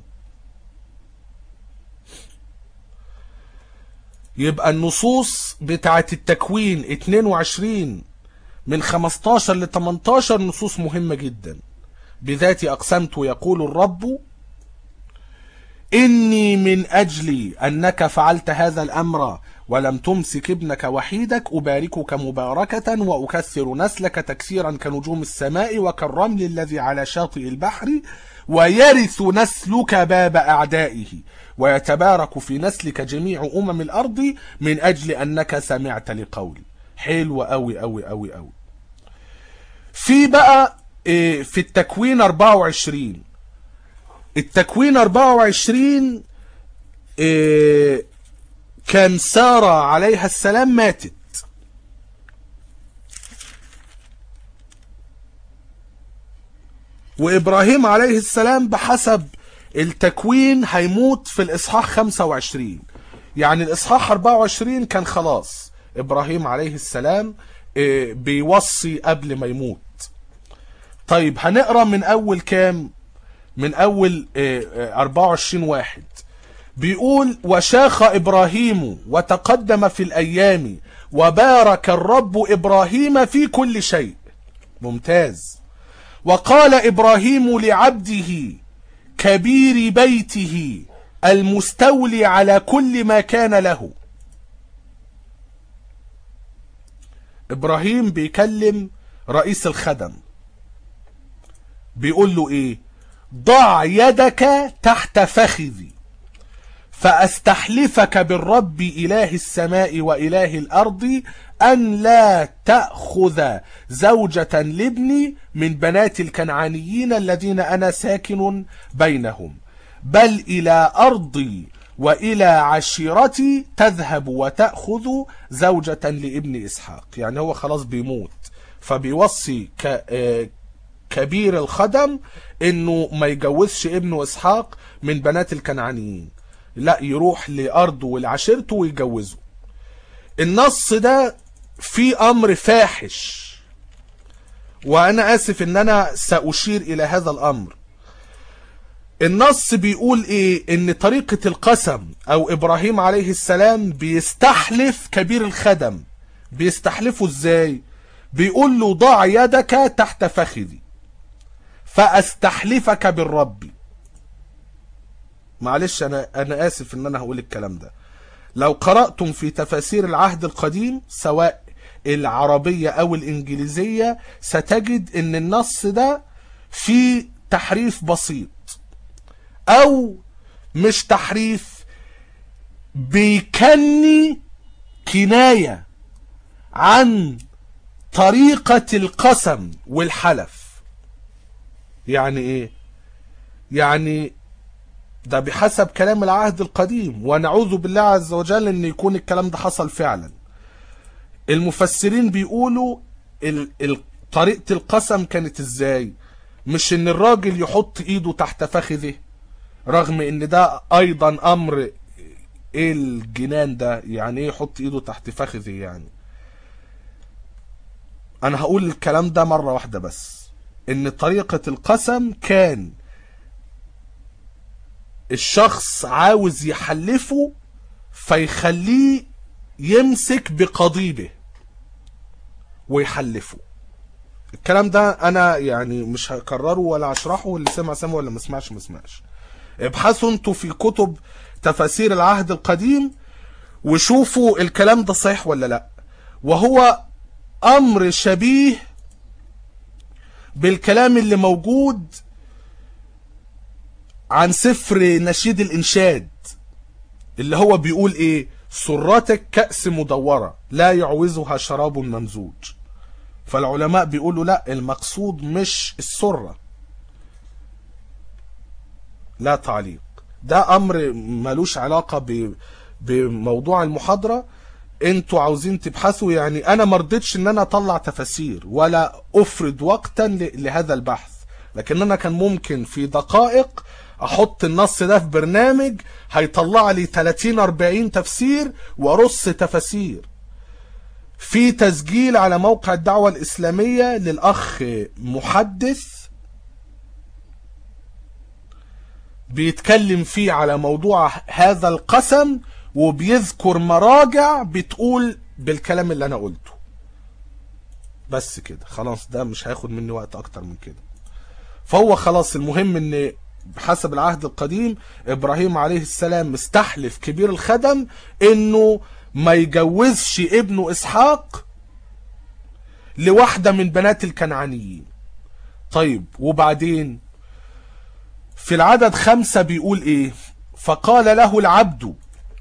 يبقى النصوص بتاعت التكوين 22 من 15 ل 18 نصوص مهمة جدا بذاتي أقسمت يقول الرب إني من أجل أنك فعلت هذا الأمر ولم تمسك ابنك وحيدك أباركك مباركة وأكثر نسلك تكثيرا كنجوم السماء وكالرمل الذي على شاطئ البحر ويرث نسلك باب أعدائه ويتبارك في نسلك جميع أمم الأرض من أجل أنك سمعت لقولي حلو أوي أوي أوي أوي في بقى في التكوين 24 التكوين 24 كان سارة عليها السلام ماتت وإبراهيم عليه السلام بحسب التكوين هيموت في الإصحاح 25 يعني الإصحاح 24 كان خلاص إبراهيم عليه السلام بيوصي قبل ما يموت طيب هنقرا من اول كام من اول 24 واحد بيقول وشاخ ابراهيم وتقدم في الايام وبارك الرب ابراهيم في كل شيء ممتاز وقال ابراهيم لعبده كبير بيته المستولي على كل ما كان له ابراهيم بيكلم رئيس الخدم بيقول له ايه ضع يدك تحت فخذي فاستحلفك بالرب اله السماء واله الارض ان لا تاخذ زوجه لابني من بنات الكنعانيين الذين انا ساكن بينهم بل الى ارضي والى عشيرتي تذهب وتاخذ زوجه لابن اسحاق يعني هو خلاص بيموت فبيوصي ك كبير الخدم انه ما يجوزش ابنه اسحاق من بنات الكنعانيين لا يروح لارضه ولعشيرته ويجوزه النص ده في امر فاحش وانا اسف ان انا ساشير الى هذا الامر النص بيقول ايه ان طريقة القسم او ابراهيم عليه السلام بيستحلف كبير الخدم بيستحلفه ازاي بيقول له ضع يدك تحت فخذي فاستحلفك بالرب معلش انا انا اسف ان انا هقول الكلام ده لو قرأتم في تفاسير العهد القديم سواء العربية او الانجليزية ستجد ان النص ده فيه تحريف بسيط او مش تحريف بيكني كناية عن طريقة القسم والحلف يعني ايه يعني ده بحسب كلام العهد القديم ونعوذ بالله عز وجل ان يكون الكلام ده حصل فعلا المفسرين بيقولوا ال... ال... طريقة القسم كانت ازاي مش ان الراجل يحط ايده تحت فخذه رغم ان ده ايضا امر ايه الجنان ده يعني ايه يحط ايده تحت فخذه يعني انا هقول الكلام ده مرة واحدة بس ان طريقة القسم كان الشخص عاوز يحلفه فيخليه يمسك بقضيبه ويحلفه الكلام ده انا يعني مش هكرره ولا هشرحه واللي سمع سمع واللي ما سمعش ما سمعش ابحثوا انتوا في كتب تفاسير العهد القديم وشوفوا الكلام ده صحيح ولا لا وهو امر شبيه بالكلام اللي موجود عن سفر نشيد الانشاد اللي هو بيقول ايه سرتك كأس مدورة لا يعوزها شراب ممزوج فالعلماء بيقولوا لا المقصود مش السرة لا تعليق ده امر ملوش علاقة ب... بموضوع المحاضرة انتوا عاوزين تبحثوا يعني انا مرضتش ان انا اطلع تفاسير ولا افرد وقتا ل... لهذا البحث لكن انا كان ممكن في دقائق احط النص ده في برنامج هيطلع لي 30 40 تفسير وارص تفاسير في تسجيل على موقع الدعوة الإسلامية للأخ محدث بيتكلم فيه على موضوع هذا القسم وبيذكر مراجع بتقول بالكلام اللي أنا قلته بس كده خلاص ده مش هياخد مني وقت أكتر من كده فهو خلاص المهم ان بحسب العهد القديم ابراهيم عليه السلام مستحلف كبير الخدم انه ما يجوزش ابنه اسحاق لواحدة من بنات الكنعانيين طيب وبعدين في العدد خمسة بيقول ايه فقال له العبد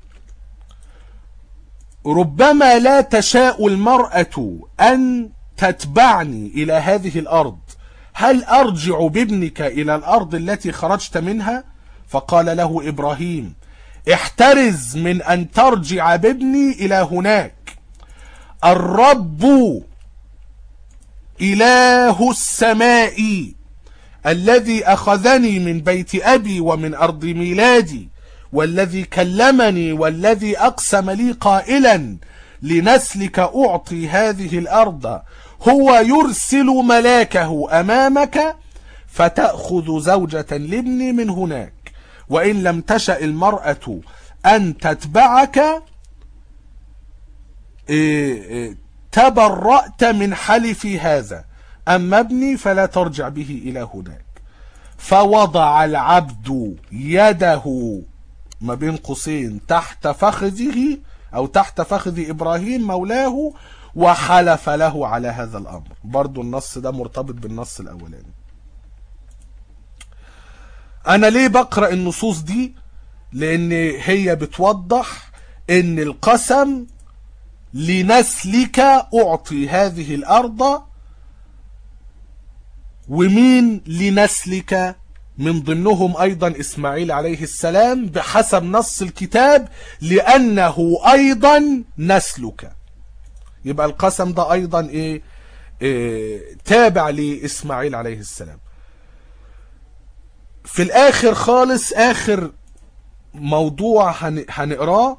ربما لا تشاء المرأة ان تتبعني الى هذه الارض هل ارجع بابنك الى الارض التي خرجت منها فقال له ابراهيم احترز من ان ترجع بابني الى هناك الرب اله السماء الذي اخذني من بيت ابي ومن ارض ميلادي والذي كلمني والذي اقسم لي قائلا لنسلك اعطي هذه الارض هو يرسل ملاكه امامك فتاخذ زوجه لابني من هناك وإن لم تشأ المرأة أن تتبعك تبرأت من حلف هذا أما ابني فلا ترجع به إلى هناك فوضع العبد يده ما بين قوسين تحت فخذه أو تحت فخذ إبراهيم مولاه وحلف له على هذا الأمر برضو النص ده مرتبط بالنص الأولاني انا ليه بقرا النصوص دي لان هي بتوضح ان القسم لنسلك اعطي هذه الارض ومين لنسلك من ضمنهم ايضا اسماعيل عليه السلام بحسب نص الكتاب لانه ايضا نسلك يبقى القسم ده ايضا ايه, إيه تابع لاسماعيل عليه السلام في الاخر خالص اخر موضوع هنقراه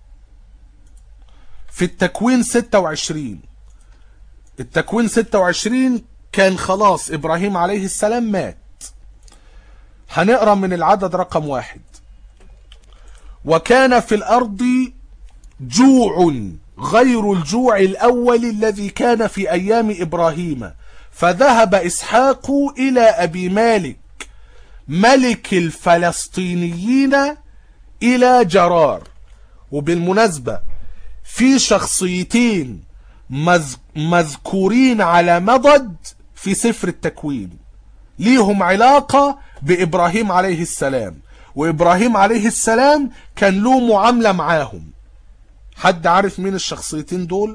في التكوين 26 التكوين 26 كان خلاص ابراهيم عليه السلام مات هنقرا من العدد رقم واحد وكان في الارض جوع غير الجوع الاول الذي كان في ايام ابراهيم فذهب اسحاق الى ابي مالك ملك الفلسطينيين الى جرار وبالمناسبة في شخصيتين مذكورين على مضض في سفر التكوين ليهم علاقة بإبراهيم عليه السلام وإبراهيم عليه السلام كان له معاملة معاهم حد عارف مين الشخصيتين دول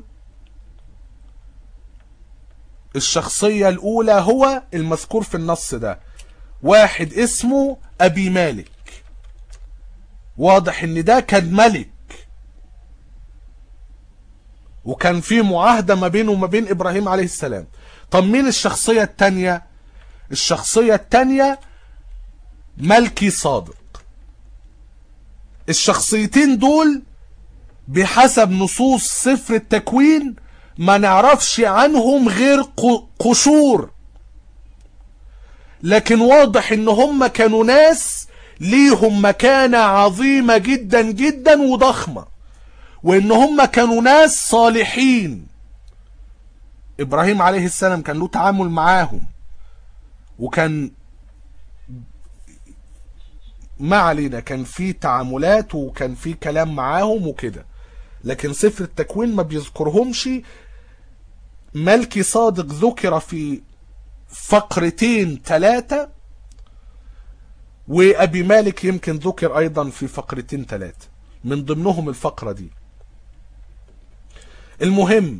الشخصية الأولى هو المذكور في النص ده واحد اسمه ابي مالك واضح ان ده كان ملك وكان في معاهدة ما بينه وما بين ابراهيم عليه السلام طب مين الشخصية التانية الشخصية التانية ملكي صادق الشخصيتين دول بحسب نصوص سفر التكوين ما نعرفش عنهم غير قشور لكن واضح ان هم كانوا ناس ليهم مكانة عظيمة جدا جدا وضخمة وان هم كانوا ناس صالحين ابراهيم عليه السلام كان له تعامل معاهم وكان ما علينا كان في تعاملات وكان في كلام معاهم وكده لكن سفر التكوين ما بيذكرهمش ملكي صادق ذكر في فقرتين ثلاثة وأبي مالك يمكن ذكر أيضا في فقرتين ثلاثة من ضمنهم الفقرة دي المهم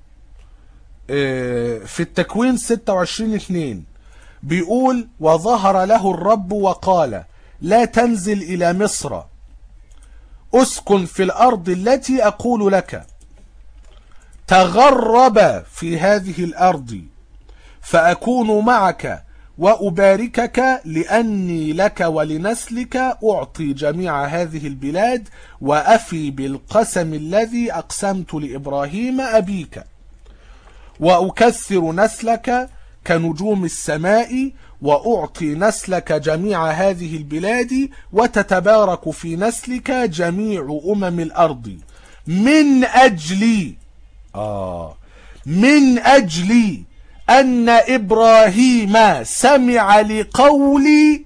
في التكوين 26 2 بيقول وظهر له الرب وقال لا تنزل إلى مصر أسكن في الأرض التي أقول لك تغرب في هذه الأرض فأكون معك وأباركك لأني لك ولنسلك أعطي جميع هذه البلاد وأفي بالقسم الذي أقسمت لإبراهيم أبيك وأكثر نسلك كنجوم السماء وأعطي نسلك جميع هذه البلاد وتتبارك في نسلك جميع أمم الأرض من أجل آه من أجل أن إبراهيم سمع لقولي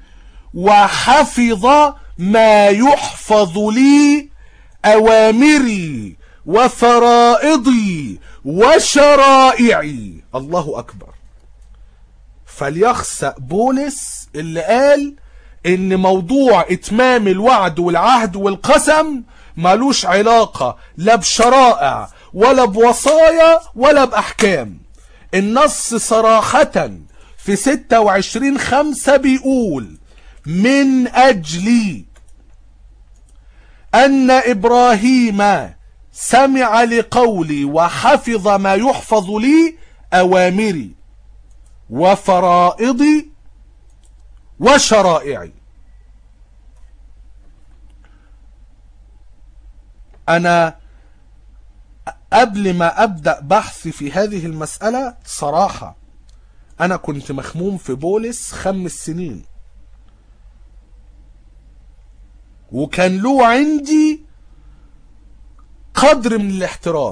وحفظ ما يحفظ لي أوامري وفرائضي وشرائعي الله أكبر فليخسأ بولس اللي قال ان موضوع اتمام الوعد والعهد والقسم ملوش علاقة لا بشرائع ولا بوصايا ولا بأحكام النص صراحة في 26 خمسة بيقول من أجل أن إبراهيم سمع لقولي وحفظ ما يحفظ لي أوامري وفرائضي وشرائعي أنا قبل ما أبدأ بحثي في هذه المسألة صراحة أنا كنت مخموم في بولس خمس سنين وكان له عندي قدر من الاحترام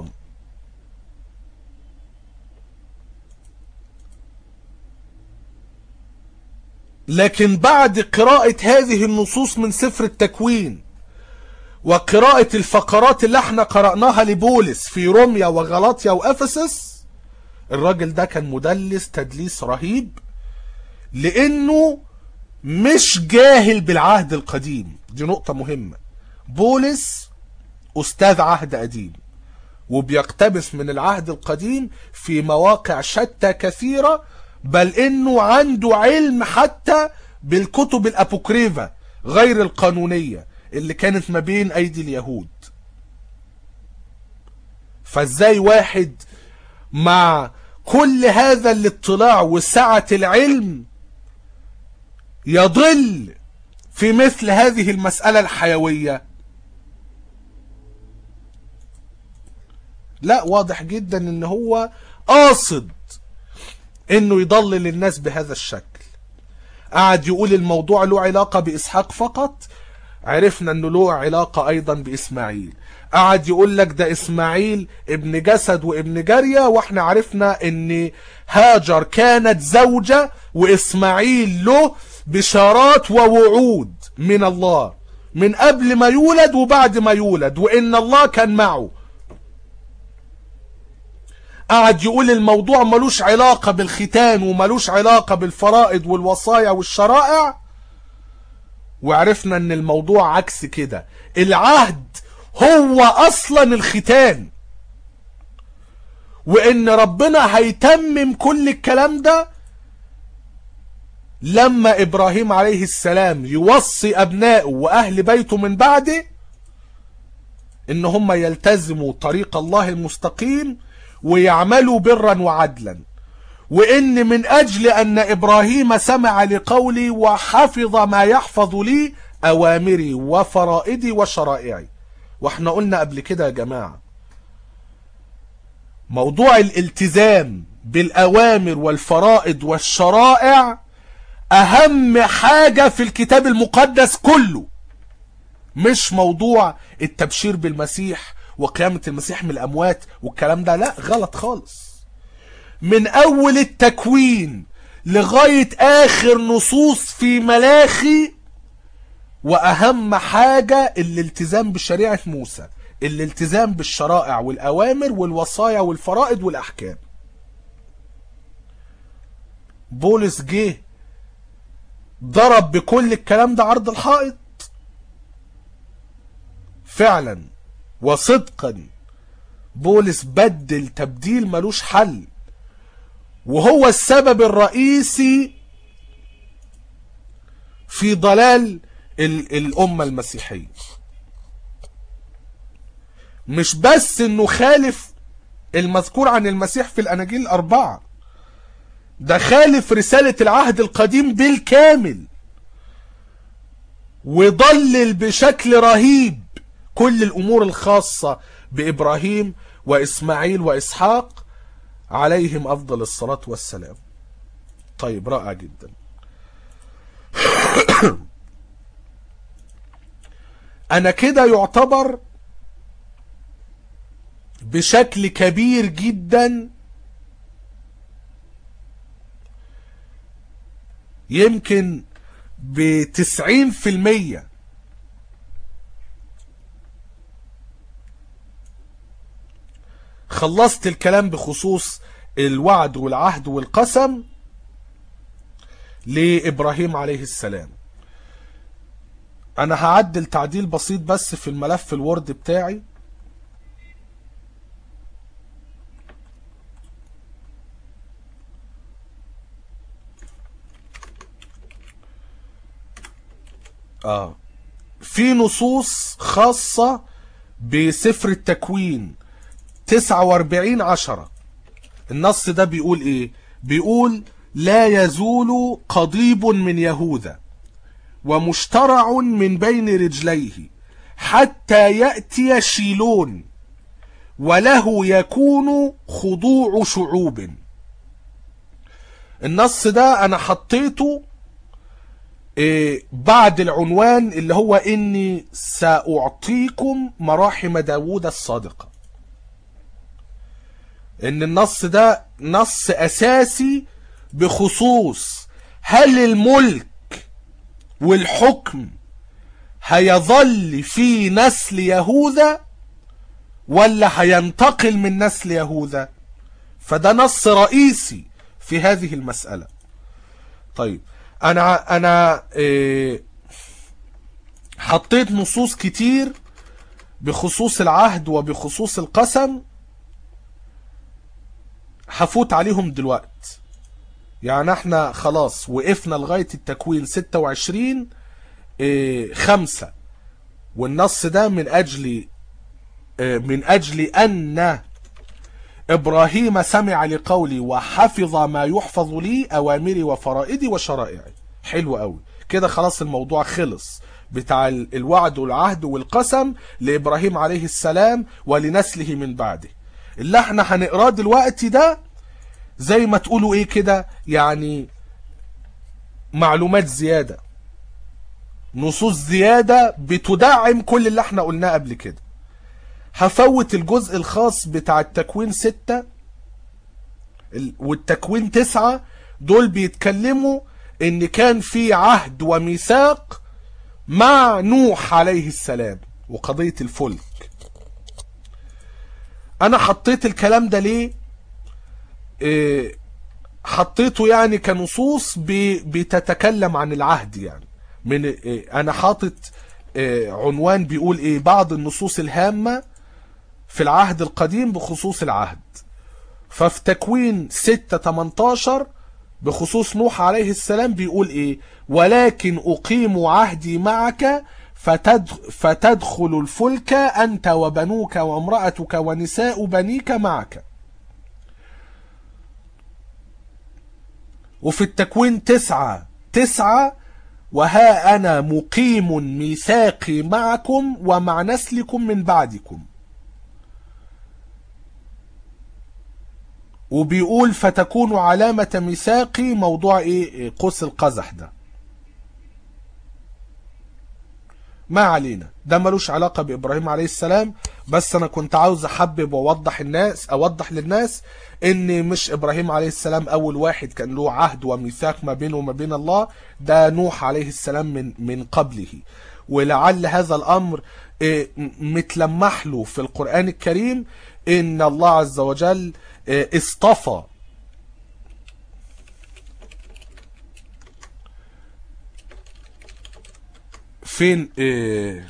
لكن بعد قراءة هذه النصوص من سفر التكوين وقراءة الفقرات اللي احنا قرأناها لبولس في روميا وغلاطيا وأفسس الراجل ده كان مدلس تدليس رهيب لأنه مش جاهل بالعهد القديم دي نقطة مهمة بولس أستاذ عهد قديم وبيقتبس من العهد القديم في مواقع شتى كثيرة بل انه عنده علم حتى بالكتب الابوكريفا غير القانونية اللي كانت ما بين ايدي اليهود فازاي واحد مع كل هذا الاطلاع وسعة العلم يضل في مثل هذه المسألة الحيوية لا واضح جدا ان هو قاصد انه يضلل الناس بهذا الشكل قعد يقول الموضوع له علاقة بإسحاق فقط عرفنا انه له علاقة ايضا بإسماعيل قعد يقول لك ده إسماعيل ابن جسد وابن جارية واحنا عرفنا ان هاجر كانت زوجة وإسماعيل له بشارات ووعود من الله من قبل ما يولد وبعد ما يولد وإن الله كان معه قعد يقول الموضوع ملوش علاقة بالختان وملوش علاقة بالفرائض والوصايا والشرائع وعرفنا ان الموضوع عكس كده العهد هو اصلا الختان وان ربنا هيتمم كل الكلام ده لما ابراهيم عليه السلام يوصي ابنائه واهل بيته من بعده ان هم يلتزموا طريق الله المستقيم ويعملوا برا وعدلا وان من اجل ان ابراهيم سمع لقولي وحفظ ما يحفظ لي اوامري وفرائدي وشرائعي واحنا قلنا قبل كده يا جماعة موضوع الالتزام بالاوامر والفرائض والشرائع اهم حاجة في الكتاب المقدس كله مش موضوع التبشير بالمسيح وقيامة المسيح من الأموات والكلام ده لا غلط خالص من اول التكوين لغاية اخر نصوص في ملاخي واهم حاجة الالتزام بشريعة موسى الالتزام بالشرائع والاوامر والوصايا والفرائض والاحكام بولس جه ضرب بكل الكلام ده عرض الحائط فعلا وصدقا بولس بدل تبديل ملوش حل وهو السبب الرئيسي في ضلال ال- الأمة المسيحية مش بس انه خالف المذكور عن المسيح في الأناجيل الأربعة ده خالف رسالة العهد القديم بالكامل وضلل بشكل رهيب كل الأمور الخاصة بإبراهيم وإسماعيل وإسحاق عليهم أفضل الصلاة والسلام طيب رائع جدا أنا كده يعتبر بشكل كبير جدا يمكن بتسعين في المية خلصت الكلام بخصوص الوعد والعهد والقسم لإبراهيم عليه السلام أنا هعدل تعديل بسيط بس في الملف الوورد بتاعي اه في نصوص خاصة بسفر التكوين 49 عشرة النص ده بيقول ايه بيقول لا يزول قضيب من يهوذا ومشترع من بين رجليه حتى يأتي شيلون وله يكون خضوع شعوب النص ده انا حطيته إيه بعد العنوان اللي هو اني ساعطيكم مراحم داوود الصادقة ان النص ده نص اساسي بخصوص هل الملك والحكم هيظل في نسل يهوذا ولا هينتقل من نسل يهوذا فده نص رئيسي في هذه المسألة طيب انا انا إيه حطيت نصوص كتير بخصوص العهد وبخصوص القسم هفوت عليهم دلوقت يعني احنا خلاص وقفنا لغاية التكوين 26 إيه خمسة والنص ده من اجل إيه من اجل ان ابراهيم سمع لقولي وحفظ ما يحفظ لي اوامري وفرائدي وشرائعي حلو قوي كده خلاص الموضوع خلص بتاع الوعد والعهد والقسم لابراهيم عليه السلام ولنسله من بعده اللي احنا هنقراه دلوقتي ده زي ما تقولوا ايه كده يعني معلومات زيادة نصوص زيادة بتدعم كل اللي احنا قلناه قبل كده هفوت الجزء الخاص بتاع التكوين ستة والتكوين تسعة دول بيتكلموا ان كان في عهد وميثاق مع نوح عليه السلام وقضية الفلك انا حطيت الكلام ده ليه إيه حطيته يعني كنصوص بتتكلم عن العهد يعني من إيه انا حاطط إيه عنوان بيقول ايه بعض النصوص الهامة في العهد القديم بخصوص العهد ففي تكوين 6 18 بخصوص نوح عليه السلام بيقول ايه ولكن اقيم عهدي معك فتدخل, فتدخل الفلك انت وبنوك وامرأتك ونساء بنيك معك وفي التكوين تسعة تسعة وها أنا مقيم ميثاقي معكم ومع نسلكم من بعدكم وبيقول فتكون علامة ميثاقي موضوع ايه قوس القزح ده ما علينا ده ملوش علاقة بإبراهيم عليه السلام بس انا كنت عاوز احبب واوضح الناس اوضح للناس ان مش ابراهيم عليه السلام اول واحد كان له عهد وميثاق ما بينه وما بين الله ده نوح عليه السلام من من قبله ولعل هذا الامر إيه، متلمح له في القرآن الكريم ان الله عز وجل إيه، اصطفى فين إيه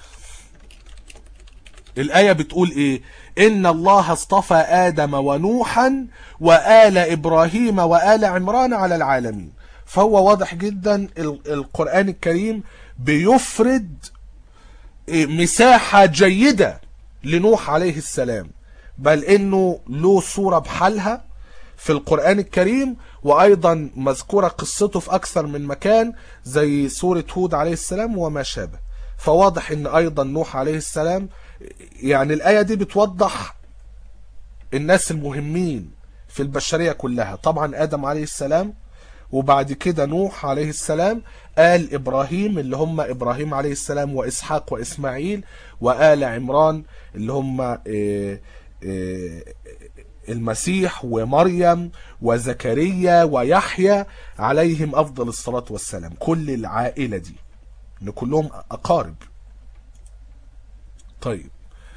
الآية بتقول إيه إن الله اصطفى آدم ونوحا وآل إبراهيم وآل عمران على العالمين فهو واضح جدا ال- القرآن الكريم بيفرد إيه، مساحة جيدة لنوح عليه السلام بل إنه له صورة بحالها في القرآن الكريم وأيضا مذكورة قصته في أكثر من مكان زي سورة هود عليه السلام وما شابه فواضح إن أيضا نوح عليه السلام يعني الآية دي بتوضح الناس المهمين في البشرية كلها طبعا آدم عليه السلام وبعد كده نوح عليه السلام آل إبراهيم اللي هم إبراهيم عليه السلام وإسحاق وإسماعيل وآل عمران اللي هم آه، آه، المسيح ومريم وزكريا ويحيى عليهم أفضل الصلاة والسلام كل العائلة دي إن كلهم أقارب طيب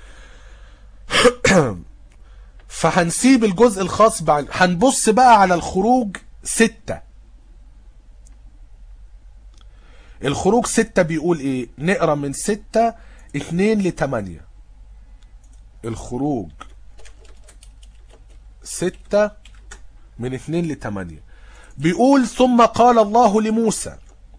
فهنسيب الجزء الخاص بعد هنبص بقى على الخروج ستة الخروج ستة بيقول ايه نقرا من ستة اتنين لتمانية الخروج ستة من اتنين لتمانية بيقول ثم قال الله لموسى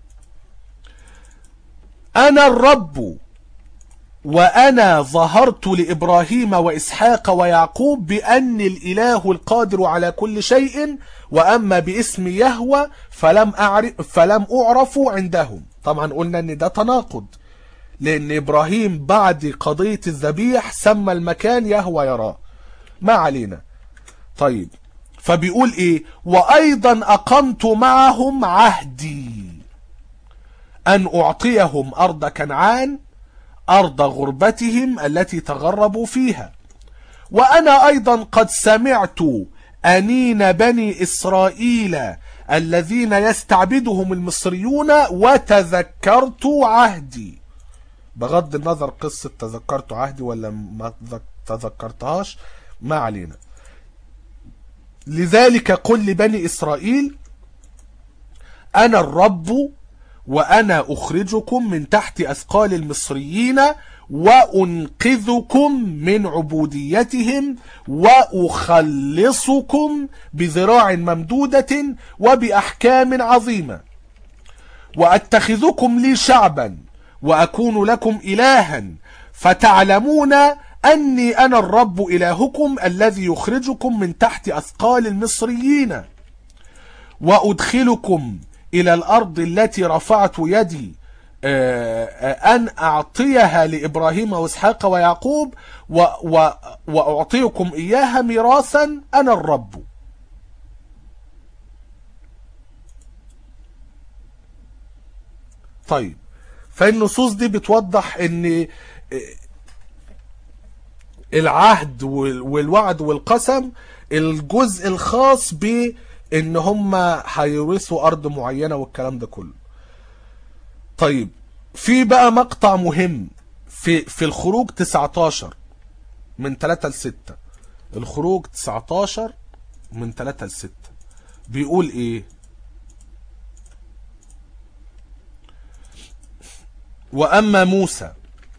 انا الرب وأنا ظهرت لإبراهيم وإسحاق ويعقوب بأني الإله القادر على كل شيء وأما باسم يهوى فلم أعرف فلم أعرف عندهم طبعا قلنا أن ده تناقض لأن إبراهيم بعد قضية الذبيح سمى المكان يهوى يراه ما علينا طيب فبيقول إيه وأيضا أقمت معهم عهدي أن أعطيهم أرض كنعان أرض غربتهم التي تغربوا فيها وأنا أيضا قد سمعت أنين بني إسرائيل الذين يستعبدهم المصريون وتذكرت عهدي بغض النظر قصة تذكرت عهدي ولا ما تذكرتهاش ما علينا لذلك قل لبني إسرائيل أنا الرب وأنا أخرجكم من تحت أثقال المصريين وأنقذكم من عبوديتهم وأخلصكم بذراع ممدودة وبأحكام عظيمة وأتخذكم لي شعبا وأكون لكم إلها فتعلمون أني أنا الرب إلهكم الذي يخرجكم من تحت أثقال المصريين وأدخلكم إلى الأرض التي رفعت يدي أن أعطيها لإبراهيم وإسحاق ويعقوب و و وأعطيكم إياها ميراثا أنا الرب طيب فالنصوص دي بتوضح ان العهد والوعد والقسم الجزء الخاص ب ان هم هيورثوا ارض معينه والكلام ده كله طيب في بقى مقطع مهم في في الخروج 19 من 3 ل 6 الخروج 19 من 3 ل 6 بيقول ايه واما موسى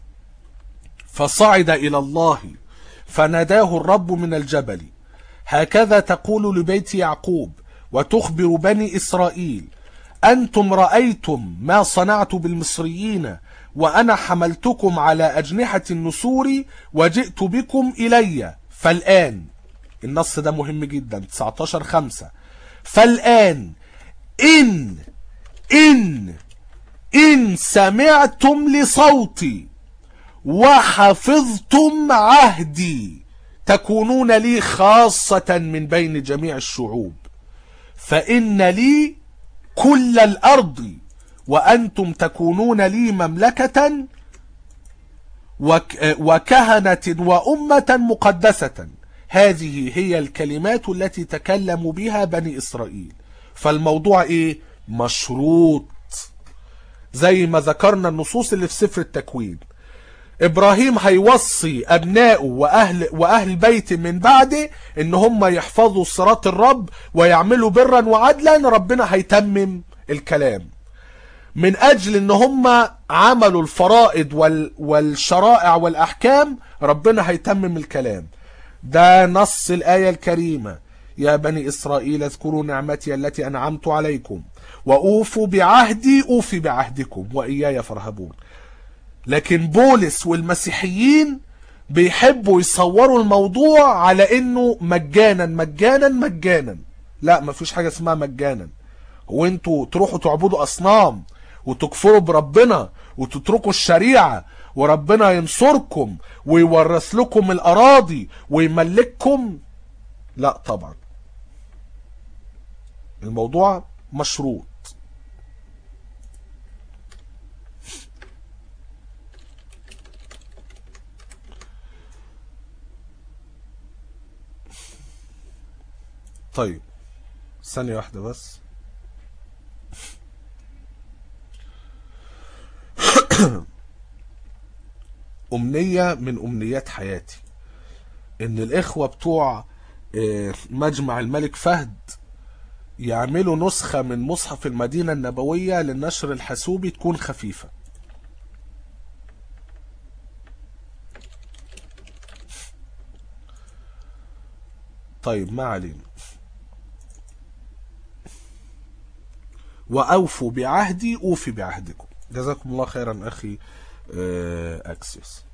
فصعد الى الله فناداه الرب من الجبل هكذا تقول لبيت يعقوب وتخبر بني إسرائيل أنتم رأيتم ما صنعت بالمصريين وأنا حملتكم على أجنحة النسور وجئت بكم إلي فالآن النص ده مهم جدا 19 خمسة فالآن إن إن إن سمعتم لصوتي وحفظتم عهدي تكونون لي خاصة من بين جميع الشعوب فإن لي كل الأرض وأنتم تكونون لي مملكة وك وكهنة وأمة مقدسة هذه هي الكلمات التي تكلموا بها بني إسرائيل فالموضوع إيه؟ مشروط زي ما ذكرنا النصوص اللي في سفر التكوين ابراهيم هيوصي ابنائه واهل واهل بيته من بعده ان هم يحفظوا صراط الرب ويعملوا برا وعدلا ربنا هيتمم الكلام من اجل ان هم عملوا الفرائض وال والشرائع والاحكام ربنا هيتمم الكلام ده نص الايه الكريمه يا بني اسرائيل اذكروا نعمتي التي انعمت عليكم واوفوا بعهدي اوفي بعهدكم واياي فارهبون لكن بولس والمسيحيين بيحبوا يصوروا الموضوع على انه مجانا مجانا مجانا لا مفيش حاجه اسمها مجانا هو انتوا تروحوا تعبدوا اصنام وتكفروا بربنا وتتركوا الشريعه وربنا ينصركم ويورث لكم الاراضي ويملككم لا طبعا الموضوع مشروط طيب ثانية واحدة بس أمنية من أمنيات حياتي إن الإخوة بتوع آه، مجمع الملك فهد يعملوا نسخة من مصحف المدينة النبوية للنشر الحاسوبي تكون خفيفة طيب ما علينا وأوفوا بعهدي أوفي بعهدكم جزاكم الله خيرا أخي آه، أكسيوس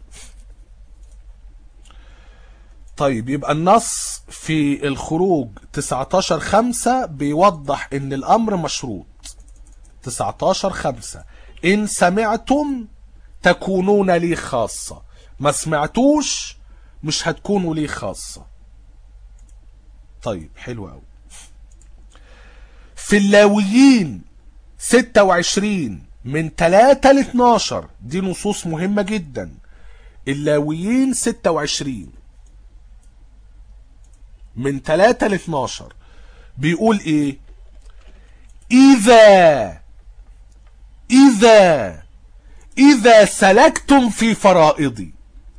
طيب يبقى النص في الخروج 19 5 بيوضح ان الامر مشروط 19 5 ان سمعتم تكونون لي خاصة ما سمعتوش مش هتكونوا لي خاصة طيب حلو قوي في اللاويين 26 من 3 ل 12 دي نصوص مهمة جدا اللاويين 26 من 3 ل 12 بيقول ايه اذا اذا اذا سلكتم في فرائضي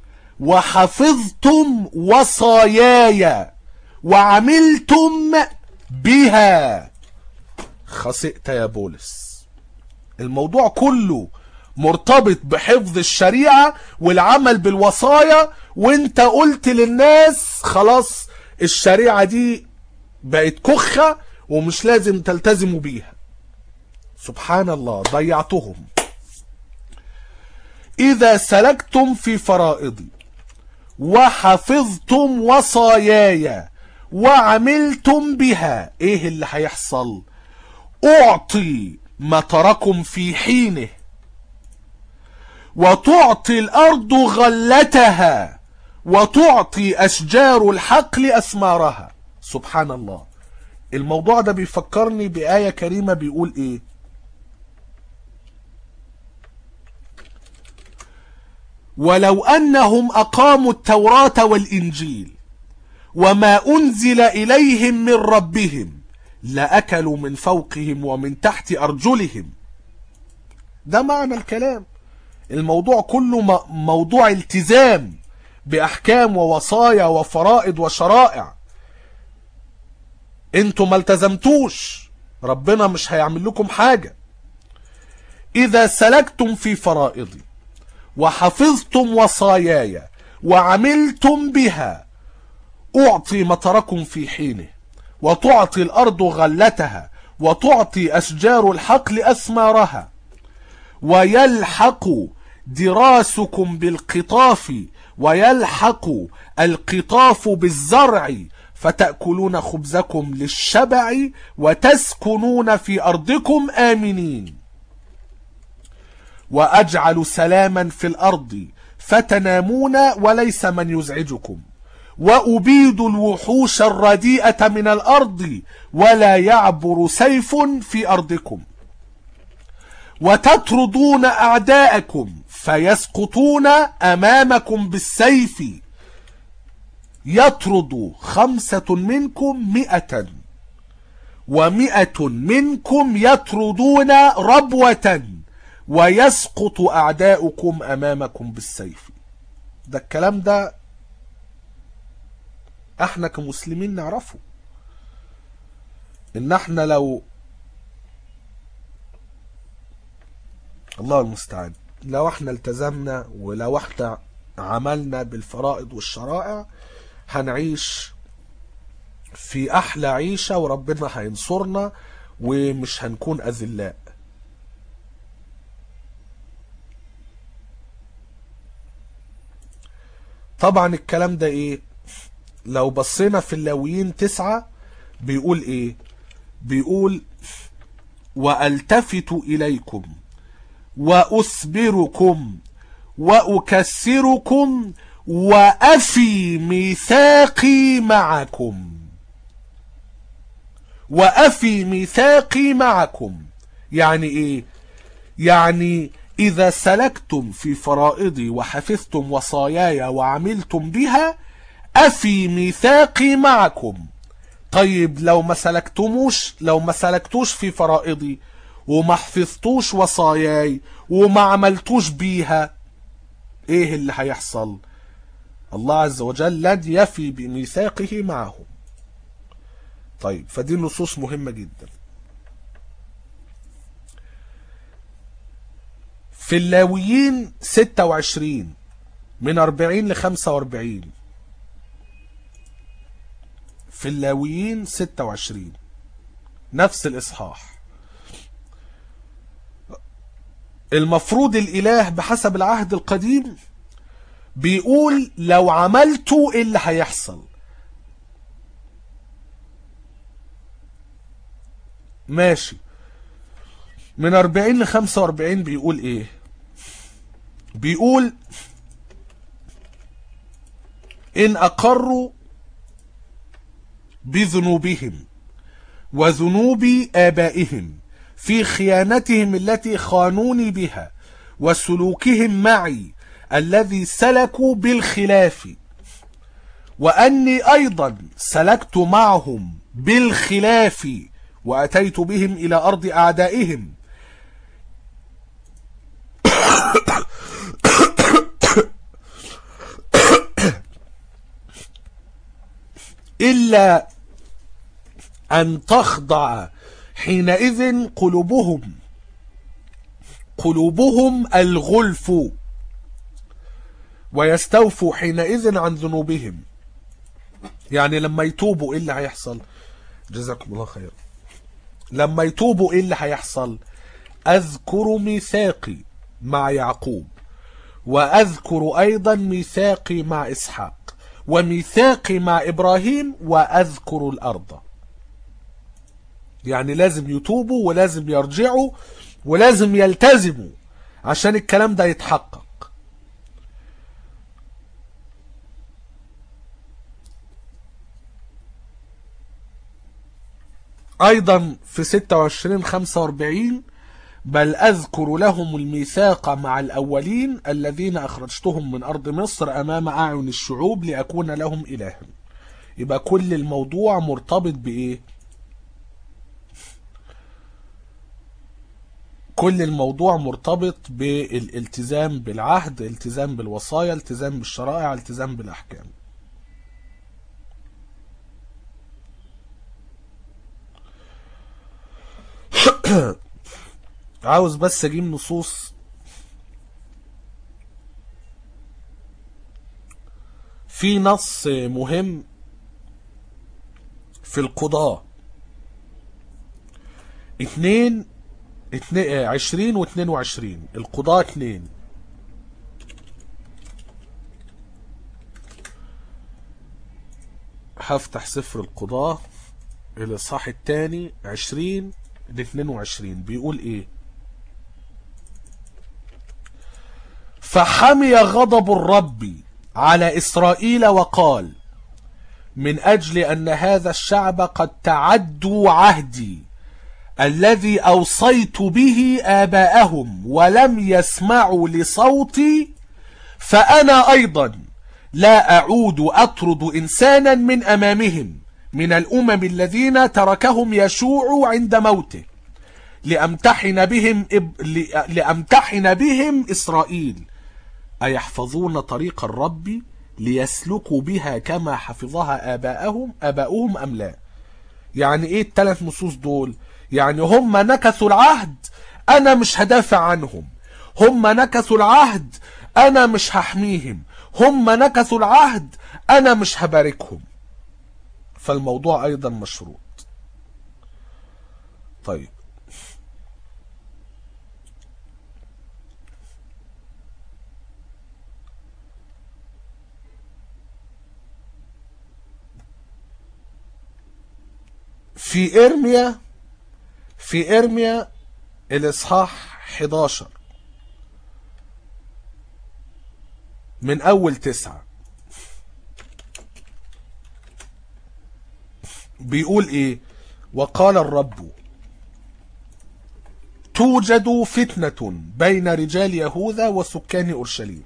وحفظتم وصاياي وعملتم بها خسئت يا بولس الموضوع كله مرتبط بحفظ الشريعة والعمل بالوصايا وانت قلت للناس خلاص الشريعة دي بقت كخة ومش لازم تلتزموا بيها سبحان الله ضيعتهم إذا سلكتم في فرائضي وحفظتم وصاياي وعملتم بها ايه اللي هيحصل اعطي مطركم في حينه وتعطي الارض غلتها وتعطي اشجار الحقل اثمارها سبحان الله الموضوع ده بيفكرني بآية كريمة بيقول ايه ولو انهم اقاموا التوراة والانجيل وما انزل اليهم من ربهم لاكلوا من فوقهم ومن تحت ارجلهم ده معنى الكلام الموضوع كله م- موضوع التزام باحكام ووصايا وفرائض وشرائع انتوا ما التزمتوش ربنا مش هيعمل لكم حاجة اذا سلكتم في فرائضي وحفظتم وصاياي وعملتم بها اعطي مطركم في حينه وتعطي الارض غلتها وتعطي اشجار الحقل اثمارها ويلحق دراسكم بالقطاف ويلحق القطاف بالزرع فتأكلون خبزكم للشبع وتسكنون في أرضكم آمنين وأجعل سلاما في الأرض فتنامون وليس من يزعجكم وأبيد الوحوش الرديئة من الأرض ولا يعبر سيف في أرضكم وتطردون أعداءكم فيسقطون أمامكم بالسيف يطرد خمسة منكم مئة ومئة منكم يطردون ربوة ويسقط أعداؤكم أمامكم بالسيف ده الكلام ده احنا كمسلمين نعرفه ان احنا لو الله المستعان لو احنا التزمنا ولو احنا عملنا بالفرائض والشرائع هنعيش في احلى عيشة وربنا هينصرنا ومش هنكون اذلاء طبعا الكلام ده ايه لو بصينا في اللاويين تسعة بيقول ايه بيقول والتفت اليكم واثبركم واكسركم وافي ميثاقي معكم وافي ميثاقي معكم يعني ايه يعني اذا سلكتم في فرائضي وحفظتم وصاياي وعملتم بها افي ميثاقي معكم طيب لو ما سلكتموش لو ما سلكتوش في فرائضي وما حفظتوش وصاياي وما عملتوش بيها ايه اللي هيحصل الله عز وجل لن يفي بميثاقه معهم طيب فدي نصوص مهمة جدا في اللاويين 26 من 40 ل 45 في اللاويين 26 نفس الإصحاح المفروض الإله بحسب العهد القديم بيقول لو عملتوا ايه اللي هيحصل ماشي من 40 ل 45 بيقول ايه بيقول ان اقروا بذنوبهم وذنوب آبائهم في خيانتهم التي خانوني بها وسلوكهم معي الذي سلكوا بالخلاف وأني أيضا سلكت معهم بالخلاف وأتيت بهم إلى أرض أعدائهم إلا أن تخضع حينئذ قلوبهم قلوبهم الغلف ويستوفوا حينئذ عن ذنوبهم يعني لما يتوبوا ايه اللي هيحصل جزاكم الله خير لما يتوبوا ايه اللي هيحصل اذكر ميثاقي مع يعقوب واذكر ايضا ميثاقي مع اسحاق وميثاقي مع ابراهيم واذكر الارض يعني لازم يتوبوا ولازم يرجعوا ولازم يلتزموا عشان الكلام ده يتحقق ايضا في 26 45 بل اذكر لهم الميثاق مع الاولين الذين اخرجتهم من ارض مصر امام اعين الشعوب لاكون لهم الها يبقى كل الموضوع مرتبط بايه كل الموضوع مرتبط بالالتزام بالعهد التزام بالوصايا التزام بالشرائع التزام بالاحكام عاوز بس اجيب نصوص في نص مهم في القضاء اتنين اتنين عشرين واتنين وعشرين القضاء اتنين هفتح سفر القضاء الاصحاح الثاني عشرين ل 22 بيقول ايه فحمي غضب الرب على اسرائيل وقال من اجل ان هذا الشعب قد تعدوا عهدي الذي أوصيت به آباءهم ولم يسمعوا لصوتي فأنا أيضا لا أعود أطرد إنسانا من أمامهم من الأمم الذين تركهم يشوع عند موته لأمتحن بهم إب... لأمتحن بهم إسرائيل أيحفظون طريق الرب ليسلكوا بها كما حفظها آباءهم آباؤهم أم لا يعني إيه الثلاث نصوص دول يعني هم نكثوا العهد أنا مش هدافع عنهم هم نكثوا العهد أنا مش هحميهم هم نكثوا العهد أنا مش هباركهم فالموضوع أيضا مشروط طيب في إرميا في إرميا الإصحاح 11 من أول تسعة بيقول إيه وقال الرب توجد فتنة بين رجال يهوذا وسكان أورشليم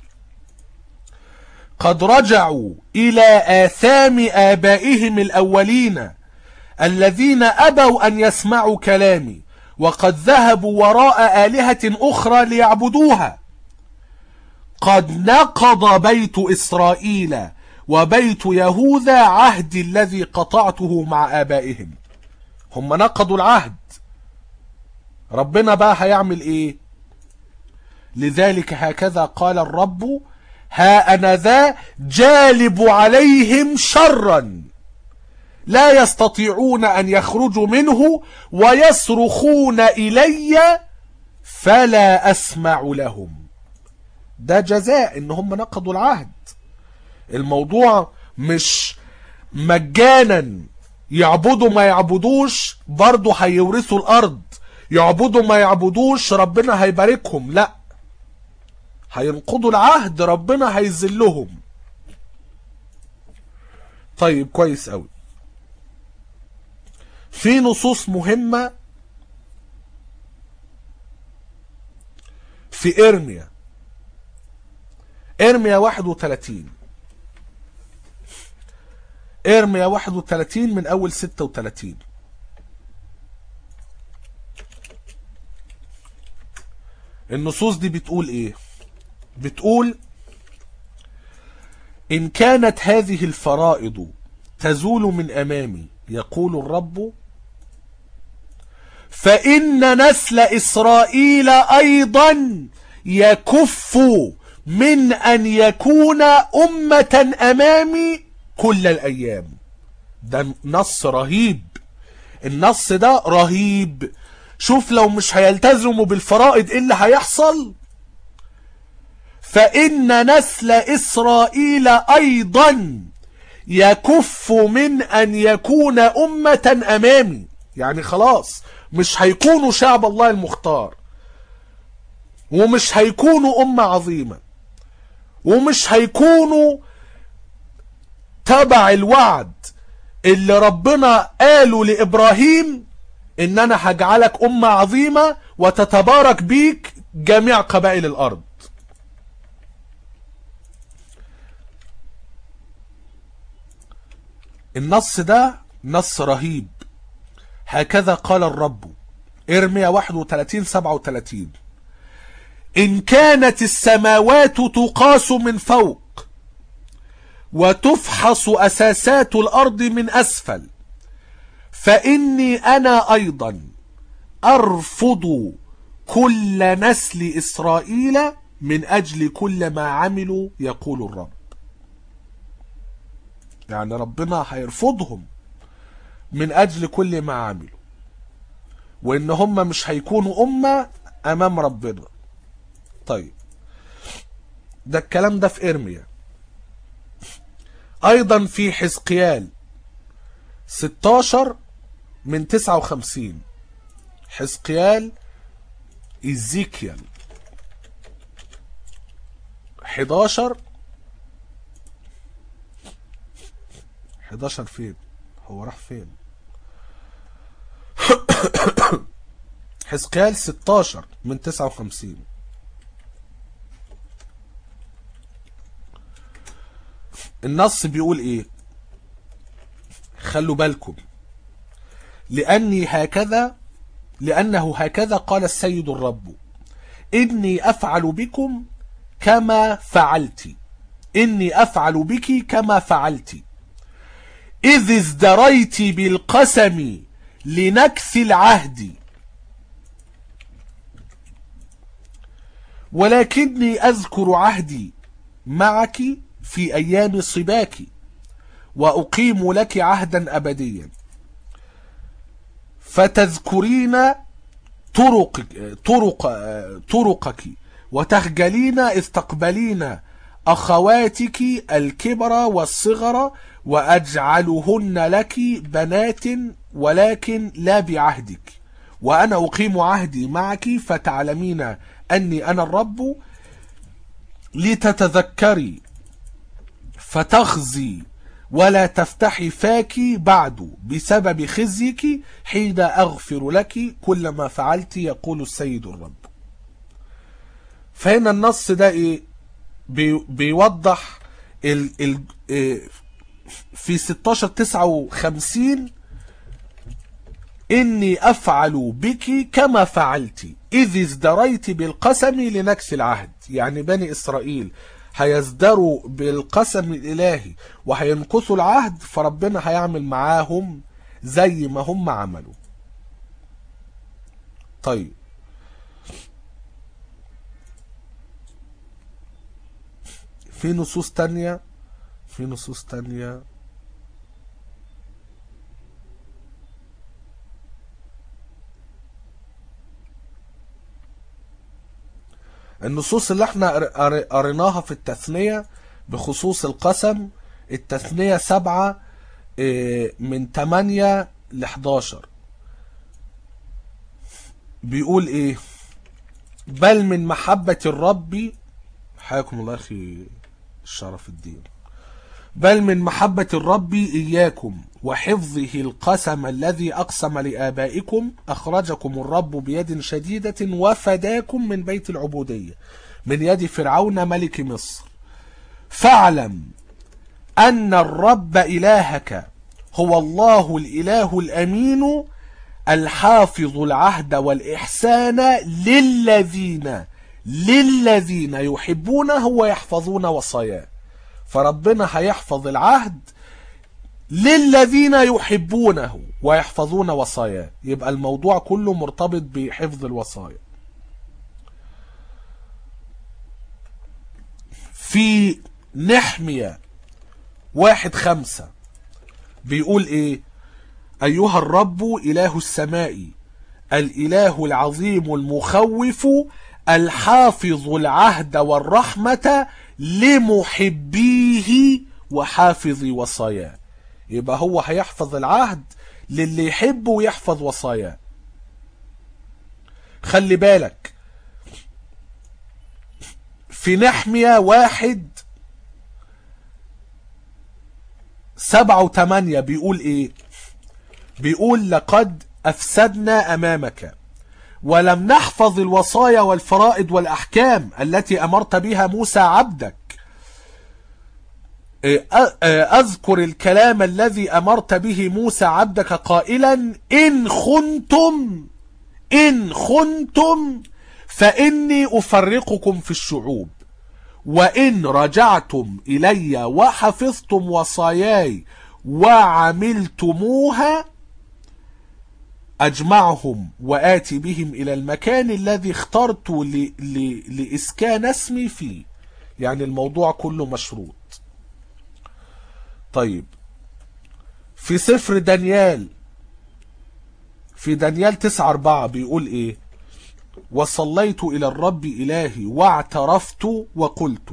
قد رجعوا إلى آثام آبائهم الأولين الذين أبوا أن يسمعوا كلامي وقد ذهبوا وراء آلهة أخرى ليعبدوها قد نقض بيت إسرائيل وبيت يهوذا عهدي الذي قطعته مع آبائهم هم نقضوا العهد ربنا بقى هيعمل ايه لذلك هكذا قال الرب ها أنا ذا جالب عليهم شرا لا يستطيعون أن يخرجوا منه ويصرخون إلي فلا أسمع لهم ده جزاء إن هم نقضوا العهد الموضوع مش مجانا يعبدوا ما يعبدوش برضه هيورثوا الأرض يعبدوا ما يعبدوش ربنا هيباركهم لا هينقضوا العهد ربنا هيذلهم طيب كويس قوي في نصوص مهمة في إرميا إرميا 31 إرميا 31 من أول 36 النصوص دي بتقول إيه بتقول إن كانت هذه الفرائض تزول من أمامي يقول الرب فإن نسل إسرائيل أيضا يكف من أن يكون أمة أمامي كل الأيام ده نص رهيب النص ده رهيب شوف لو مش هيلتزموا بالفرائض ايه اللي هيحصل فإن نسل إسرائيل أيضا يكف من أن يكون أمة أمامي يعني خلاص مش هيكونوا شعب الله المختار ومش هيكونوا أمة عظيمة ومش هيكونوا تبع الوعد اللي ربنا قاله لإبراهيم إن أنا هجعلك أمة عظيمة وتتبارك بيك جميع قبائل الأرض النص ده نص رهيب هكذا قال الرب ارميا 31 37 إن كانت السماوات تقاس من فوق وتفحص أساسات الأرض من أسفل فإني أنا أيضا أرفض كل نسل إسرائيل من أجل كل ما عملوا يقول الرب يعني ربنا هيرفضهم من أجل كل ما عملوا وإن هم مش هيكونوا أمة أمام ربنا طيب ده الكلام ده في إرميا أيضا في حزقيال 16 من 59 حزقيال إزيكيال 11 11 فين هو راح فين حزقيال 16 من 59 النص بيقول ايه خلوا بالكم لأني هكذا لأنه هكذا قال السيد الرب إني أفعل بكم كما فعلت إني أفعل بك كما فعلت إذ ازدريت بالقسم لنكث العهد ولكني أذكر عهدي معك في أيام صباك وأقيم لك عهدا أبديا فتذكرين طرق طرق طرقك وتخجلين إذ تقبلين أخواتك الكبر والصغر وأجعلهن لك بنات ولكن لا بعهدك وأنا أقيم عهدي معك فتعلمين أني أنا الرب لتتذكري فتخزي ولا تفتحي فاك بعد بسبب خزيك حين أغفر لك كل ما فعلت يقول السيد الرب فهنا النص ده إيه بي بيوضح ال ال إيه في 16 59 إني أفعل بك كما فعلت إذ ازدريت بالقسم لنكس العهد يعني بني إسرائيل هيزدروا بالقسم الإلهي وهينقصوا العهد فربنا هيعمل معاهم زي ما هم عملوا طيب في نصوص تانية في نصوص تانية النصوص اللي احنا قريناها في التثنية بخصوص القسم التثنية سبعة من تمانية لحداشر بيقول ايه بل من محبة الرب حياكم الله اخي الشرف الدين بل من محبة الرب إياكم وحفظه القسم الذي أقسم لآبائكم أخرجكم الرب بيد شديدة وفداكم من بيت العبودية من يد فرعون ملك مصر فاعلم أن الرب إلهك هو الله الإله الأمين الحافظ العهد والإحسان للذين للذين يحبونه ويحفظون وصاياه فربنا هيحفظ العهد للذين يحبونه ويحفظون وصاياه يبقى الموضوع كله مرتبط بحفظ الوصايا في نحمية واحد خمسة بيقول ايه ايها الرب اله السماء الاله العظيم المخوف الحافظ العهد والرحمة لمحبيه وحافظ وصاياه يبقى هو هيحفظ العهد للي يحبه ويحفظ وصاياه خلي بالك في نحمية واحد سبعة وثمانية بيقول ايه بيقول لقد افسدنا امامك ولم نحفظ الوصايا والفرائض والأحكام التي أمرت بها موسى عبدك أذكر الكلام الذي أمرت به موسى عبدك قائلا إن خنتم إن خنتم فإني أفرقكم في الشعوب وإن رجعتم إلي وحفظتم وصاياي وعملتموها أجمعهم وآتي بهم إلى المكان الذي اخترت ل... ل... لإسكان اسمي فيه يعني الموضوع كله مشروط طيب في سفر دانيال في دانيال تسعة أربعة بيقول إيه وصليت إلى الرب إلهي واعترفت وقلت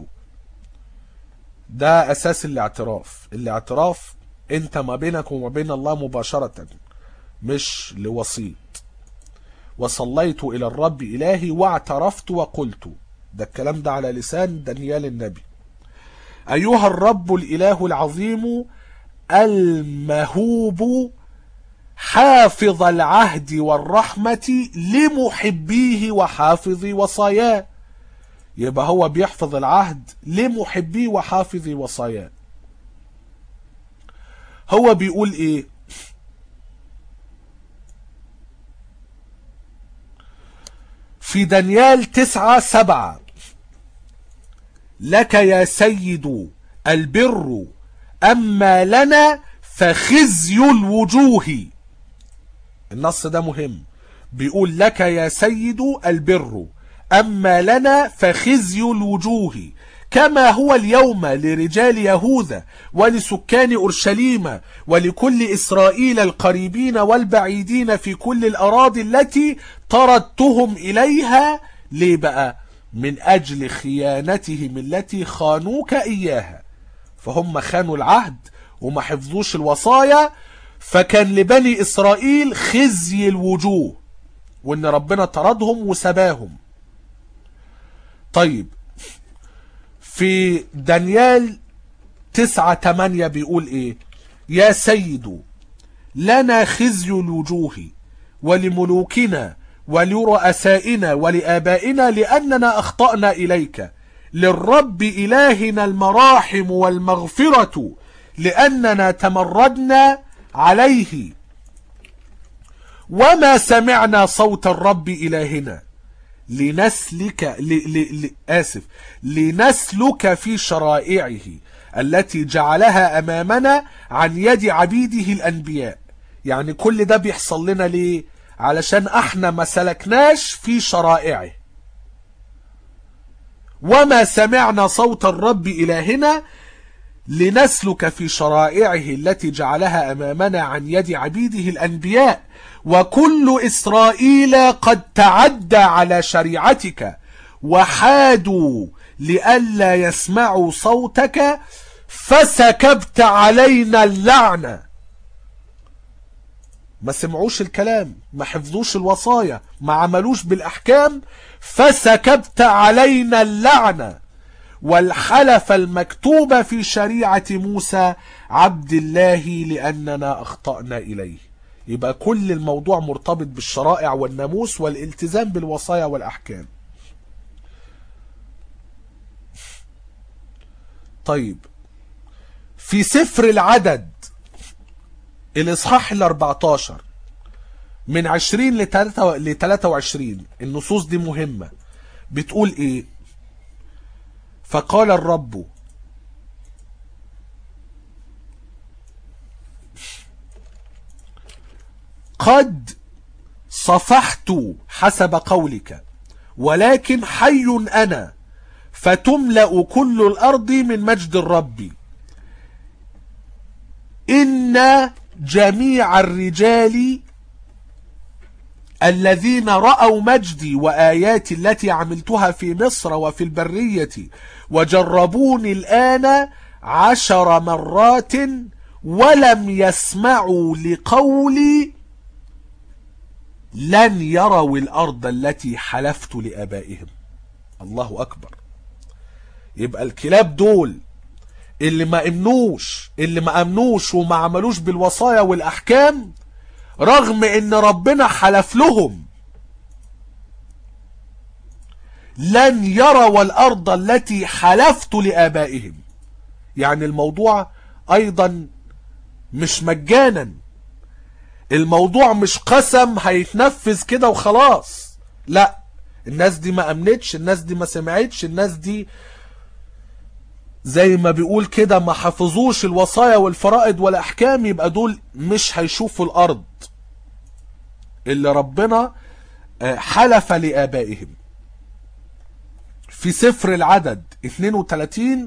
ده أساس الاعتراف الاعتراف انت ما بينك وما بين الله مباشرة مش لوسيط وصليت إلى الرب إلهي واعترفت وقلت ده الكلام ده على لسان دانيال النبي أيها الرب الإله العظيم المهوب حافظ العهد والرحمة لمحبيه وحافظي وصاياه يبقى هو بيحفظ العهد لمحبيه وحافظي وصاياه هو بيقول ايه في دانيال تسعة سبعة لك يا سيد البر أما لنا فخزي الوجوه النص ده مهم بيقول لك يا سيد البر أما لنا فخزي الوجوه كما هو اليوم لرجال يهوذا ولسكان أورشليم ولكل إسرائيل القريبين والبعيدين في كل الأراضي التي طردتهم إليها ليه بقى من أجل خيانتهم التي خانوك إياها فهم خانوا العهد وما حفظوش الوصايا فكان لبني إسرائيل خزي الوجوه وإن ربنا طردهم وسباهم طيب في دانيال تسعة تمانية بيقول ايه يا سيد لنا خزي الوجوه ولملوكنا ولرؤسائنا ولآبائنا لأننا أخطأنا إليك للرب إلهنا المراحم والمغفرة لأننا تمردنا عليه وما سمعنا صوت الرب إلهنا لنسلك ل... ل... ل... آسف لنسلك في شرائعه التي جعلها أمامنا عن يد عبيده الأنبياء يعني كل ده بيحصل لنا ليه علشان احنا ما سلكناش في شرائعه وما سمعنا صوت الرب إلهنا لنسلك في شرائعه التي جعلها أمامنا عن يد عبيده الأنبياء وكل إسرائيل قد تعدى على شريعتك وحادوا لئلا يسمعوا صوتك فسكبت علينا اللعنة ما سمعوش الكلام ما حفظوش الوصايا ما عملوش بالأحكام فسكبت علينا اللعنة والحلف المكتوبة في شريعة موسى عبد الله لأننا أخطأنا إليه يبقى كل الموضوع مرتبط بالشرائع والناموس والالتزام بالوصايا والأحكام طيب في سفر العدد الإصحاح ال 14 من 20 ل 23 النصوص دي مهمة بتقول إيه فقال الرب قد صفحت حسب قولك ولكن حي أنا فتملأ كل الأرض من مجد الرب إن جميع الرجال الذين رأوا مجدي وآياتي التي عملتها في مصر وفي البرية وجربوني الآن عشر مرات ولم يسمعوا لقولي لن يروا الأرض التي حلفت لآبائهم الله أكبر يبقى الكلاب دول اللي ما امنوش اللي ما امنوش وما عملوش بالوصايا والأحكام رغم ان ربنا حلف لهم لن يروا الارض التي حلفت لابائهم يعني الموضوع ايضا مش مجانا الموضوع مش قسم هيتنفذ كده وخلاص لا الناس دي ما امنتش الناس دي ما سمعتش الناس دي زي ما بيقول كده ما حفظوش الوصايا والفرائض والاحكام يبقى دول مش هيشوفوا الارض اللي ربنا حلف لآبائهم في سفر العدد 32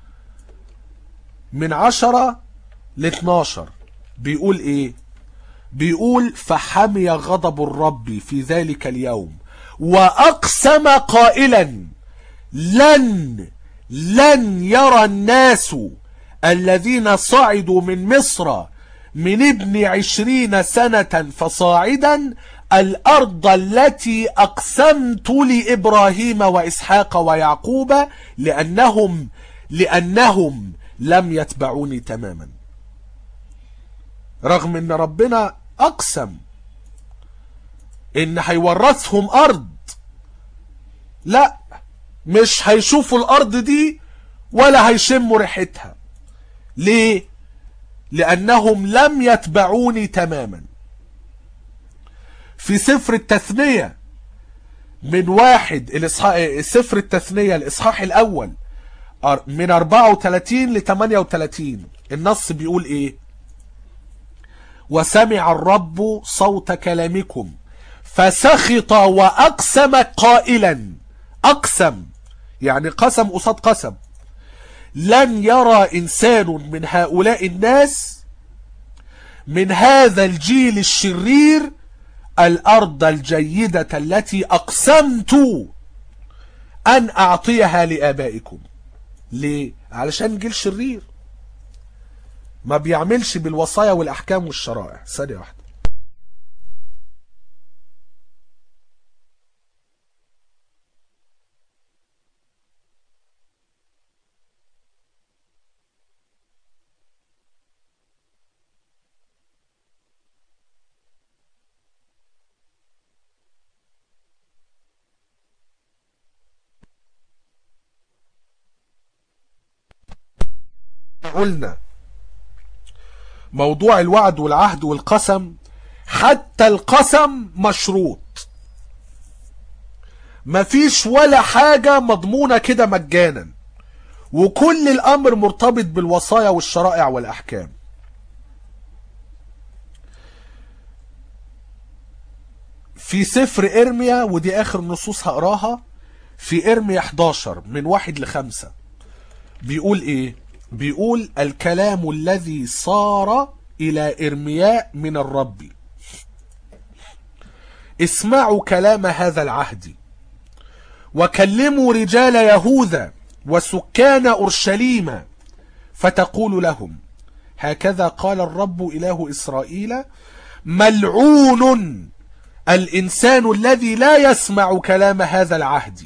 من 10 ل 12 بيقول ايه بيقول فحمي غضب الرب في ذلك اليوم وأقسم قائلا لن لن يرى الناس الذين صعدوا من مصر من ابن عشرين سنة فصاعدا الأرض التي أقسمت لإبراهيم وإسحاق ويعقوب لأنهم لأنهم لم يتبعوني تماما رغم ان ربنا اقسم ان هيورثهم ارض لا مش هيشوفوا الارض دي ولا هيشموا ريحتها ليه لانهم لم يتبعوني تماما في سفر التثنية من واحد الإصحاح سفر التثنية الإصحاح الأول أر- من 34 ل 38 النص بيقول إيه وسمع الرب صوت كلامكم فسخط وأقسم قائلا أقسم يعني قسم قصاد قسم لن يرى إنسان من هؤلاء الناس من هذا الجيل الشرير الأرض الجيدة التي أقسمت أن أعطيها لآبائكم ليه؟ علشان جيل شرير ما بيعملش بالوصايا والأحكام والشرائع ثانية واحدة قلنا موضوع الوعد والعهد والقسم حتى القسم مشروط مفيش ولا حاجة مضمونة كده مجانا وكل الأمر مرتبط بالوصايا والشرائع والأحكام في سفر إرميا ودي آخر نصوص هقراها في إرميا 11 من واحد لخمسة بيقول إيه بيقول الكلام الذي صار إلى إرمياء من الرب اسمعوا كلام هذا العهد وكلموا رجال يهوذا وسكان أورشليم فتقول لهم هكذا قال الرب إله إسرائيل ملعون الإنسان الذي لا يسمع كلام هذا العهد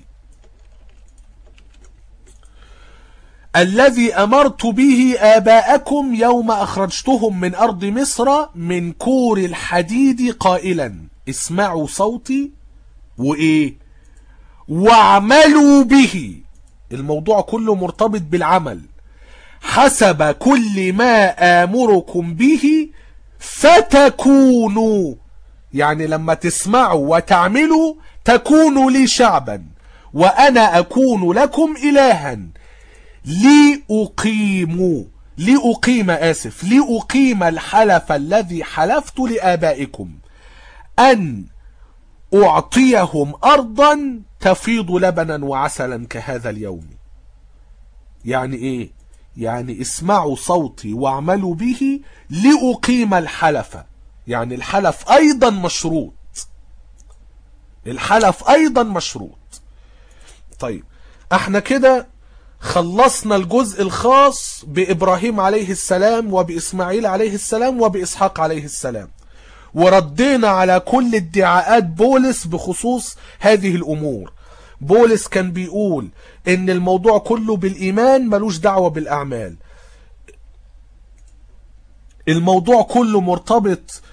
الذي أمرت به آباءكم يوم أخرجتهم من أرض مصر من كور الحديد قائلا اسمعوا صوتي وإيه واعملوا به الموضوع كله مرتبط بالعمل حسب كل ما آمركم به فتكونوا يعني لما تسمعوا وتعملوا تكونوا لي شعبا وأنا أكون لكم إلها لأقيم لأقيم آسف لأقيم الحلف الذي حلفت لآبائكم أن أعطيهم أرضا تفيض لبنا وعسلا كهذا اليوم يعني إيه يعني اسمعوا صوتي واعملوا به لأقيم الحلف يعني الحلف أيضا مشروط الحلف أيضا مشروط طيب احنا كده خلصنا الجزء الخاص بإبراهيم عليه السلام وبإسماعيل عليه السلام وبإسحاق عليه السلام وردينا على كل ادعاءات بولس بخصوص هذه الأمور بولس كان بيقول ان الموضوع كله بالإيمان ملوش دعوة بالأعمال الموضوع كله مرتبط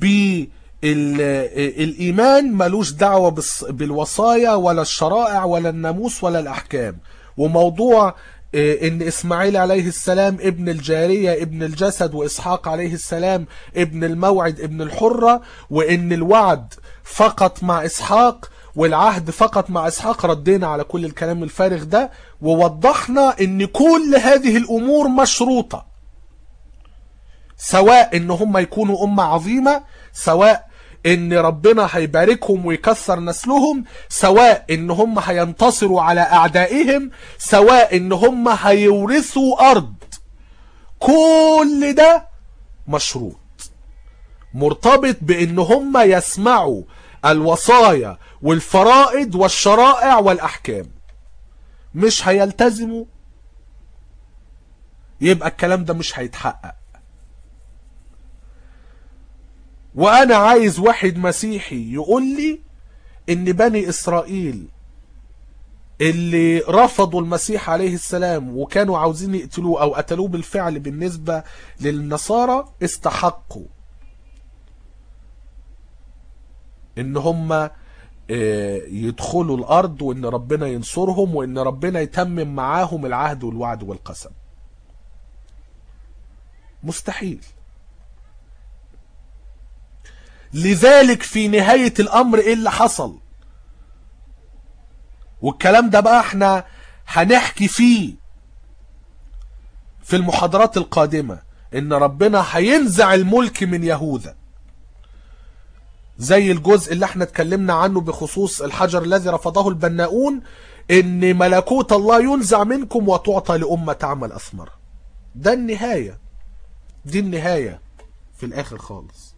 بالإيمان ملوش دعوة بالوصايا ولا الشرائع ولا الناموس ولا الأحكام وموضوع ان اسماعيل عليه السلام ابن الجارية ابن الجسد واسحاق عليه السلام ابن الموعد ابن الحرة وان الوعد فقط مع اسحاق والعهد فقط مع اسحاق ردينا على كل الكلام الفارغ ده ووضحنا ان كل هذه الامور مشروطة سواء ان هم يكونوا امة عظيمة سواء ان ربنا هيباركهم ويكثر نسلهم سواء ان هم هينتصروا على اعدائهم سواء ان هم هيورثوا ارض كل ده مشروط مرتبط بان هم يسمعوا الوصايا والفرائض والشرائع والاحكام مش هيلتزموا يبقى الكلام ده مش هيتحقق وانا عايز واحد مسيحي يقول لي ان بني اسرائيل اللي رفضوا المسيح عليه السلام وكانوا عاوزين يقتلوه او قتلوه بالفعل بالنسبة للنصارى استحقوا ان هم يدخلوا الارض وان ربنا ينصرهم وان ربنا يتمم معاهم العهد والوعد والقسم مستحيل لذلك في نهاية الامر ايه اللي حصل والكلام ده بقى احنا هنحكي فيه في المحاضرات القادمة ان ربنا هينزع الملك من يهوذا زي الجزء اللي احنا اتكلمنا عنه بخصوص الحجر الذي رفضه البناؤون ان ملكوت الله ينزع منكم وتعطى لأمة تعمل أثمر ده النهاية دي النهاية في الآخر خالص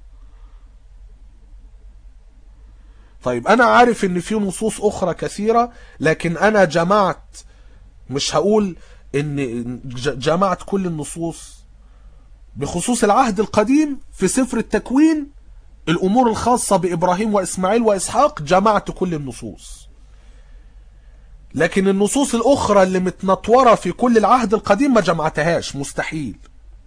طيب أنا عارف إن في نصوص أخرى كثيرة لكن أنا جمعت مش هقول إن جمعت كل النصوص بخصوص العهد القديم في سفر التكوين الأمور الخاصة بإبراهيم وإسماعيل وإسحاق جمعت كل النصوص لكن النصوص الأخرى اللي متنطورة في كل العهد القديم ما جمعتهاش مستحيل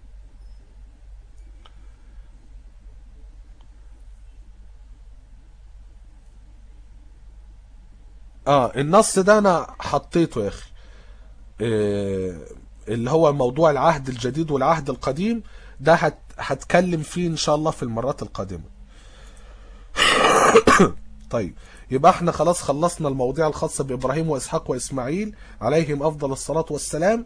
اه النص ده انا حطيته يا اخي إيه اللي هو موضوع العهد الجديد والعهد القديم ده هت هتكلم فيه ان شاء الله في المرات القادمة طيب يبقى احنا خلاص خلصنا المواضيع الخاصة بإبراهيم وإسحاق وإسماعيل عليهم أفضل الصلاة والسلام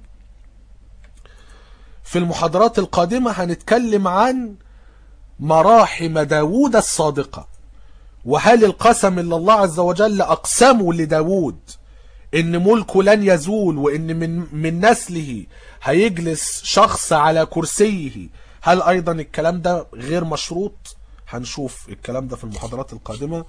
في المحاضرات القادمة هنتكلم عن مراحم داوود الصادقة وهل القسم اللي الله عز وجل أقسمه لداود ان ملكه لن يزول وان من, من نسله هيجلس شخص على كرسيه هل ايضا الكلام ده غير مشروط هنشوف الكلام ده في المحاضرات القادمة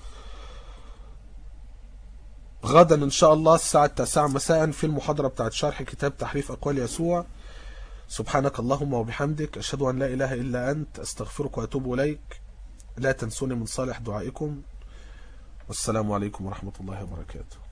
غدا ان شاء الله الساعة التاسعة مساء في المحاضرة بتاعت شرح كتاب تحريف اقوال يسوع سبحانك اللهم وبحمدك اشهد ان لا اله الا انت استغفرك واتوب اليك لا تنسوني من صالح دعائكم والسلام عليكم ورحمة الله وبركاته